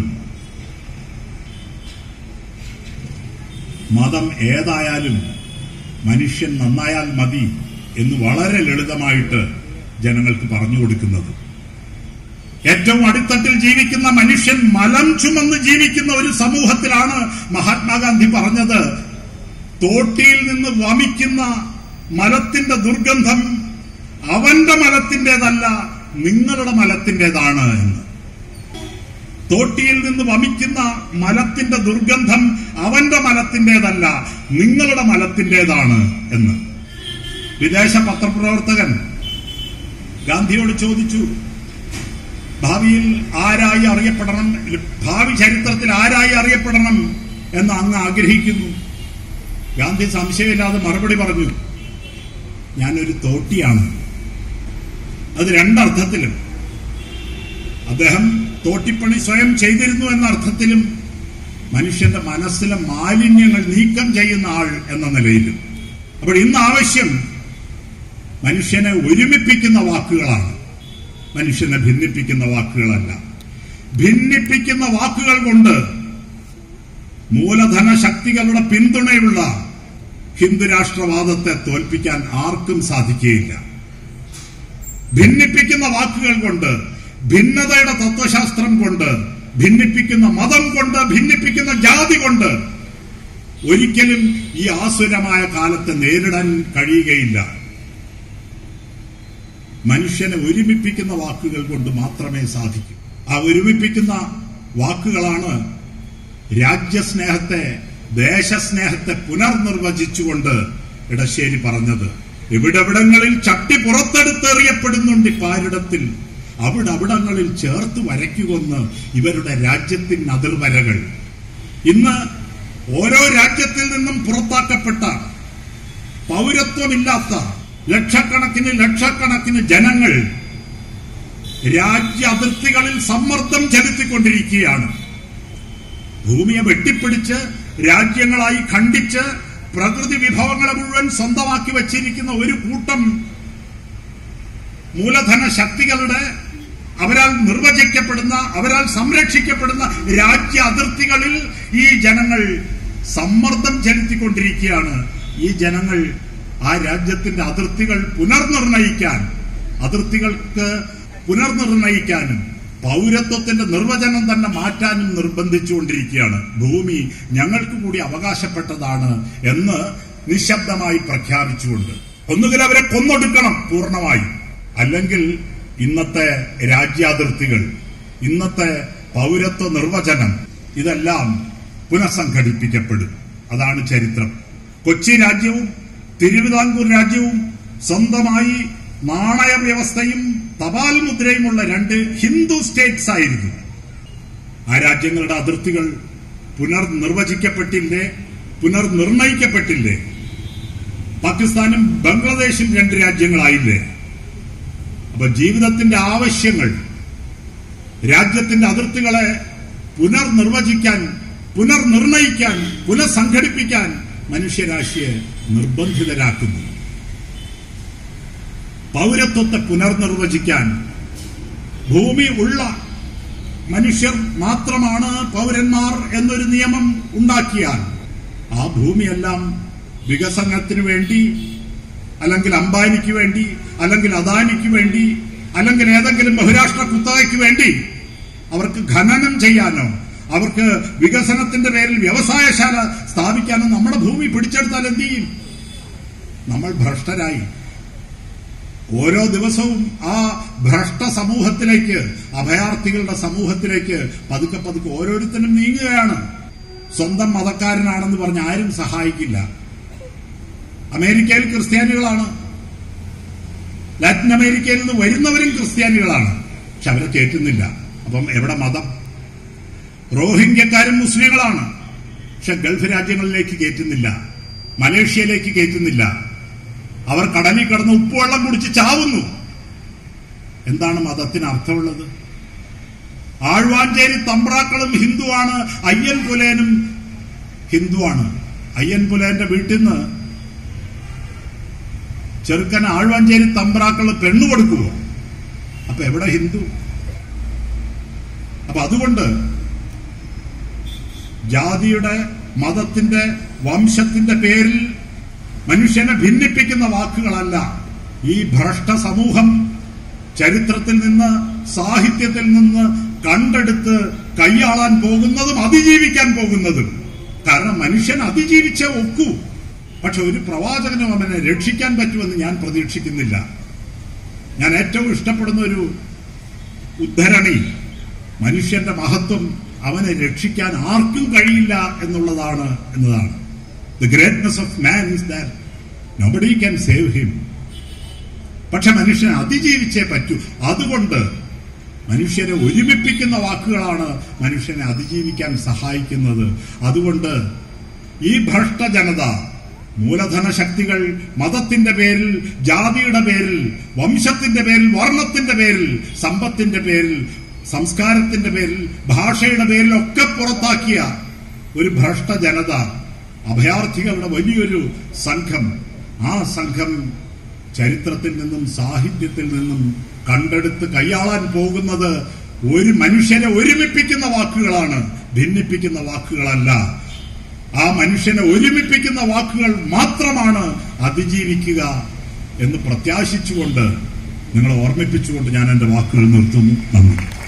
മതം ഏതായാലും മനുഷ്യൻ നന്നായാൽ മതി എന്ന് വളരെ ലളിതമായിട്ട് ജനങ്ങൾക്ക് പറഞ്ഞു കൊടുക്കുന്നത് ഏറ്റവും അടിത്തട്ടിൽ ജീവിക്കുന്ന മനുഷ്യൻ മലം ചുമന്ന് ജീവിക്കുന്ന ഒരു സമൂഹത്തിലാണ് മഹാത്മാഗാന്ധി പറഞ്ഞത് തോട്ടിയിൽ നിന്ന് വമിക്കുന്ന മലത്തിന്റെ ദുർഗന്ധം അവന്റെ മലത്തിൻ്റെതല്ല നിങ്ങളുടെ മലത്തിൻ്റെതാണ് എന്ന് തോട്ടിയിൽ നിന്ന് വമിക്കുന്ന മലത്തിന്റെ ദുർഗന്ധം അവന്റെ മലത്തിൻ്റെതല്ല നിങ്ങളുടെ മലത്തിൻ്റെതാണ് എന്ന് വിദേശ പത്രപ്രവർത്തകൻ ഗാന്ധിയോട് ചോദിച്ചു ഭാവിയിൽ ആരായി അറിയപ്പെടണം ഭാവി ചരിത്രത്തിൽ ആരായി അറിയപ്പെടണം എന്ന് അങ്ങ് ആഗ്രഹിക്കുന്നു ഗാന്ധി സംശയമില്ലാതെ മറുപടി പറഞ്ഞു ഞാനൊരു തോട്ടിയാണ് അത് രണ്ടർത്ഥത്തിലും അദ്ദേഹം തോട്ടിപ്പണി സ്വയം ചെയ്തിരുന്നു എന്ന അർത്ഥത്തിലും മനുഷ്യന്റെ മനസ്സിലെ മാലിന്യങ്ങൾ നീക്കം ചെയ്യുന്ന ആൾ എന്ന നിലയിലും അപ്പോൾ ഇന്ന് ആവശ്യം മനുഷ്യനെ ഒരുമിപ്പിക്കുന്ന വാക്കുകളാണ് മനുഷ്യനെ ഭിന്നിപ്പിക്കുന്ന വാക്കുകളല്ല ഭിന്നിപ്പിക്കുന്ന വാക്കുകൾ കൊണ്ട് മൂലധന ശക്തികളുടെ പിന്തുണയുള്ള ഹിന്ദുരാഷ്ട്രവാദത്തെ തോൽപ്പിക്കാൻ ആർക്കും സാധിക്കുകയില്ല ഭിന്നിപ്പിക്കുന്ന വാക്കുകൾ കൊണ്ട് ഭിന്നതയുടെ തത്വശാസ്ത്രം കൊണ്ട് ഭിന്നിപ്പിക്കുന്ന മതം കൊണ്ട് ഭിന്നിപ്പിക്കുന്ന ജാതി കൊണ്ട് ഒരിക്കലും ഈ ആസുരമായ കാലത്തെ നേരിടാൻ കഴിയുകയില്ല മനുഷ്യനെ ഒരുമിപ്പിക്കുന്ന വാക്കുകൾ കൊണ്ട് മാത്രമേ സാധിക്കൂ ആ ഒരുമിപ്പിക്കുന്ന വാക്കുകളാണ് രാജ്യസ്നേഹത്തെ ദേശസ്നേഹത്തെ പുനർനിർവചിച്ചുകൊണ്ട് ഇടശ്ശേരി പറഞ്ഞത് എവിടെവിടങ്ങളിൽ ചട്ടി പുറത്തെടുത്തെറിയപ്പെടുന്നുണ്ട് പാരിടത്തിൽ അവിടെ അവിടങ്ങളിൽ ചേർത്ത് വരയ്ക്കുകൊന്ന് ഇവരുടെ രാജ്യത്തിൻ അതിർവരകൾ ഇന്ന് ഓരോ രാജ്യത്തിൽ നിന്നും പുറത്താക്കപ്പെട്ട പൗരത്വമില്ലാത്ത ലക്ഷക്കണക്കിന് ലക്ഷക്കണക്കിന് ജനങ്ങൾ രാജ്യ അതിർത്തികളിൽ സമ്മർദ്ദം ചെലുത്തിക്കൊണ്ടിരിക്കുകയാണ് ഭൂമിയെ വെട്ടിപ്പിടിച്ച് രാജ്യങ്ങളായി ഖണ്ഡിച്ച് പ്രകൃതി വിഭവങ്ങളെ മുഴുവൻ സ്വന്തമാക്കി വച്ചിരിക്കുന്ന ഒരു കൂട്ടം മൂലധന ശക്തികളുടെ അവരാൽ നിർവചിക്കപ്പെടുന്ന അവരാൽ സംരക്ഷിക്കപ്പെടുന്ന രാജ്യ അതിർത്തികളിൽ ഈ ജനങ്ങൾ സമ്മർദ്ദം ചെലുത്തിക്കൊണ്ടിരിക്കുകയാണ് ഈ ജനങ്ങൾ ആ രാജ്യത്തിന്റെ അതിർത്തികൾ പുനർനിർണയിക്കാൻ അതിർത്തികൾക്ക് പുനർനിർണയിക്കാനും പൗരത്വത്തിന്റെ നിർവചനം തന്നെ മാറ്റാനും നിർബന്ധിച്ചുകൊണ്ടിരിക്കുകയാണ് ഭൂമി ഞങ്ങൾക്ക് കൂടി അവകാശപ്പെട്ടതാണ് എന്ന് നിശബ്ദമായി പ്രഖ്യാപിച്ചുകൊണ്ട് ഒന്നുകിൽ അവരെ കൊന്നൊടുക്കണം പൂർണ്ണമായി അല്ലെങ്കിൽ ഇന്നത്തെ രാജ്യാതിർത്തികൾ ഇന്നത്തെ പൗരത്വ നിർവചനം ഇതെല്ലാം പുനഃസംഘടിപ്പിക്കപ്പെടും അതാണ് ചരിത്രം കൊച്ചി രാജ്യവും തിരുവിതാംകൂർ രാജ്യവും സ്വന്തമായി നാണയ വ്യവസ്ഥയും തപാൽ മുദ്രയുമുള്ള രണ്ട് ഹിന്ദു സ്റ്റേറ്റ്സ് ആയിരുന്നു ആ രാജ്യങ്ങളുടെ അതിർത്തികൾ പുനർനിർവചിക്കപ്പെട്ടില്ലേ പുനർനിർണയിക്കപ്പെട്ടില്ലേ പാകിസ്ഥാനും ബംഗ്ലാദേശും രണ്ട് രാജ്യങ്ങളായില്ലേ അപ്പൊ ജീവിതത്തിന്റെ ആവശ്യങ്ങൾ രാജ്യത്തിന്റെ അതിർത്തികളെ പുനർനിർവചിക്കാൻ പുനർനിർണയിക്കാൻ പുനഃസംഘടിപ്പിക്കാൻ മനുഷ്യരാശിയെ നിർബന്ധിതരാക്കുന്നു പൗരത്വത്തെ പുനർനിർവചിക്കാൻ ഭൂമി ഉള്ള മനുഷ്യർ മാത്രമാണ് പൗരന്മാർ എന്നൊരു നിയമം ഉണ്ടാക്കിയാൽ ആ ഭൂമിയെല്ലാം വികസനത്തിന് വേണ്ടി അല്ലെങ്കിൽ അംബാനിക്ക് വേണ്ടി അല്ലെങ്കിൽ അദാനിക്ക് വേണ്ടി അല്ലെങ്കിൽ ഏതെങ്കിലും ബഹുരാഷ്ട്ര കുത്തകയ്ക്ക് വേണ്ടി അവർക്ക് ഖനനം ചെയ്യാനോ അവർക്ക് വികസനത്തിന്റെ പേരിൽ വ്യവസായശാല സ്ഥാപിക്കാനോ നമ്മുടെ ഭൂമി പിടിച്ചെടുത്താൽ എന്ത് ചെയ്യും നമ്മൾ ഭ്രഷ്ടരായി ഓരോ ദിവസവും ആ ഭ്രഷ്ട സമൂഹത്തിലേക്ക് അഭയാർത്ഥികളുടെ സമൂഹത്തിലേക്ക് പതുക്കെ പതുക്കെ ഓരോരുത്തരും നീങ്ങുകയാണ് സ്വന്തം മതക്കാരനാണെന്ന് പറഞ്ഞ് ആരും സഹായിക്കില്ല അമേരിക്കയിൽ ക്രിസ്ത്യാനികളാണ് ലാറ്റിൻ അമേരിക്കയിൽ നിന്ന് വരുന്നവരും ക്രിസ്ത്യാനികളാണ് പക്ഷെ അവരെ കേട്ടുന്നില്ല അപ്പം എവിടെ മതം റോഹിംഗ്യക്കാരും മുസ്ലിങ്ങളാണ് പക്ഷെ ഗൾഫ് രാജ്യങ്ങളിലേക്ക് കയറ്റുന്നില്ല മലേഷ്യയിലേക്ക് കയറ്റുന്നില്ല അവർ കടലിൽ കിടന്ന് ഉപ്പുവെള്ളം കുടിച്ച് ചാവുന്നു എന്താണ് മതത്തിന് അർത്ഥമുള്ളത് ആഴ്വാഞ്ചേരി തമ്പ്രാക്കളും ഹിന്ദുവാണ് അയ്യൻ പുലേനും ഹിന്ദുവാണ് അയ്യൻ പുലേന്റെ വീട്ടിൽ നിന്ന് ചെറുക്കൻ ആഴ്വാഞ്ചേരി തമ്പ്രാക്കള് പെണ്ണു കൊടുക്കുമോ അപ്പൊ എവിടെ ഹിന്ദു അപ്പൊ അതുകൊണ്ട് ജാതിയുടെ മതത്തിന്റെ വംശത്തിന്റെ പേരിൽ മനുഷ്യനെ ഭിന്നിപ്പിക്കുന്ന വാക്കുകളല്ല ഈ ഭ്രഷ്ട സമൂഹം ചരിത്രത്തിൽ നിന്ന് സാഹിത്യത്തിൽ നിന്ന് കണ്ടെടുത്ത് കൈയാളാൻ പോകുന്നതും അതിജീവിക്കാൻ പോകുന്നതും കാരണം മനുഷ്യൻ അതിജീവിച്ചേ ഒക്കൂ പക്ഷെ ഒരു പ്രവാചകനും അവനെ രക്ഷിക്കാൻ പറ്റുമെന്ന് ഞാൻ പ്രതീക്ഷിക്കുന്നില്ല ഞാൻ ഏറ്റവും ഇഷ്ടപ്പെടുന്ന ഒരു ഉദ്ധരണി മനുഷ്യന്റെ മഹത്വം അവനെ രക്ഷിക്കാൻ ആർക്കും കഴിയില്ല എന്നുള്ളതാണ് എന്നതാണ് the greatness of man is that nobody can save him പക്ഷെ മനുഷ്യൻ അതിജീവിച്ചേ പറ്റൂ അതുകൊണ്ട് മനുഷ്യരെ ഒരുമിപ്പിക്കുന്ന വാക്കുകളാണ് മനുഷ്യനെ അതിജീവിക്കാൻ സഹായിക്കുന്നത് അതുകൊണ്ട് ഈ ഭ്രഷ്ട ജനത മൂലധന ശക്തികൾ മതത്തിന്റെ പേരിൽ ജാതിയുടെ പേരിൽ വംശത്തിന്റെ പേരിൽ വർണ്ണത്തിന്റെ പേരിൽ സമ്പത്തിന്റെ പേരിൽ സംസ്കാരത്തിന്റെ പേരിൽ ഭാഷയുടെ പേരിൽ ഒക്കെ പുറത്താക്കിയ ഒരു ഭ്രഷ്ട ജനത അഭയാർത്ഥികളുടെ വലിയൊരു സംഘം ആ സംഘം ചരിത്രത്തിൽ നിന്നും സാഹിത്യത്തിൽ നിന്നും കണ്ടെടുത്ത് കൈയാളാൻ പോകുന്നത് ഒരു മനുഷ്യനെ ഒരുമിപ്പിക്കുന്ന വാക്കുകളാണ് ഭിന്നിപ്പിക്കുന്ന വാക്കുകളല്ല ആ മനുഷ്യനെ ഒരുമിപ്പിക്കുന്ന വാക്കുകൾ മാത്രമാണ് അതിജീവിക്കുക എന്ന് പ്രത്യാശിച്ചുകൊണ്ട് നിങ്ങളെ ഓർമ്മിപ്പിച്ചുകൊണ്ട് ഞാൻ എന്റെ വാക്കുകൾ നിർത്തുന്നു നന്ദി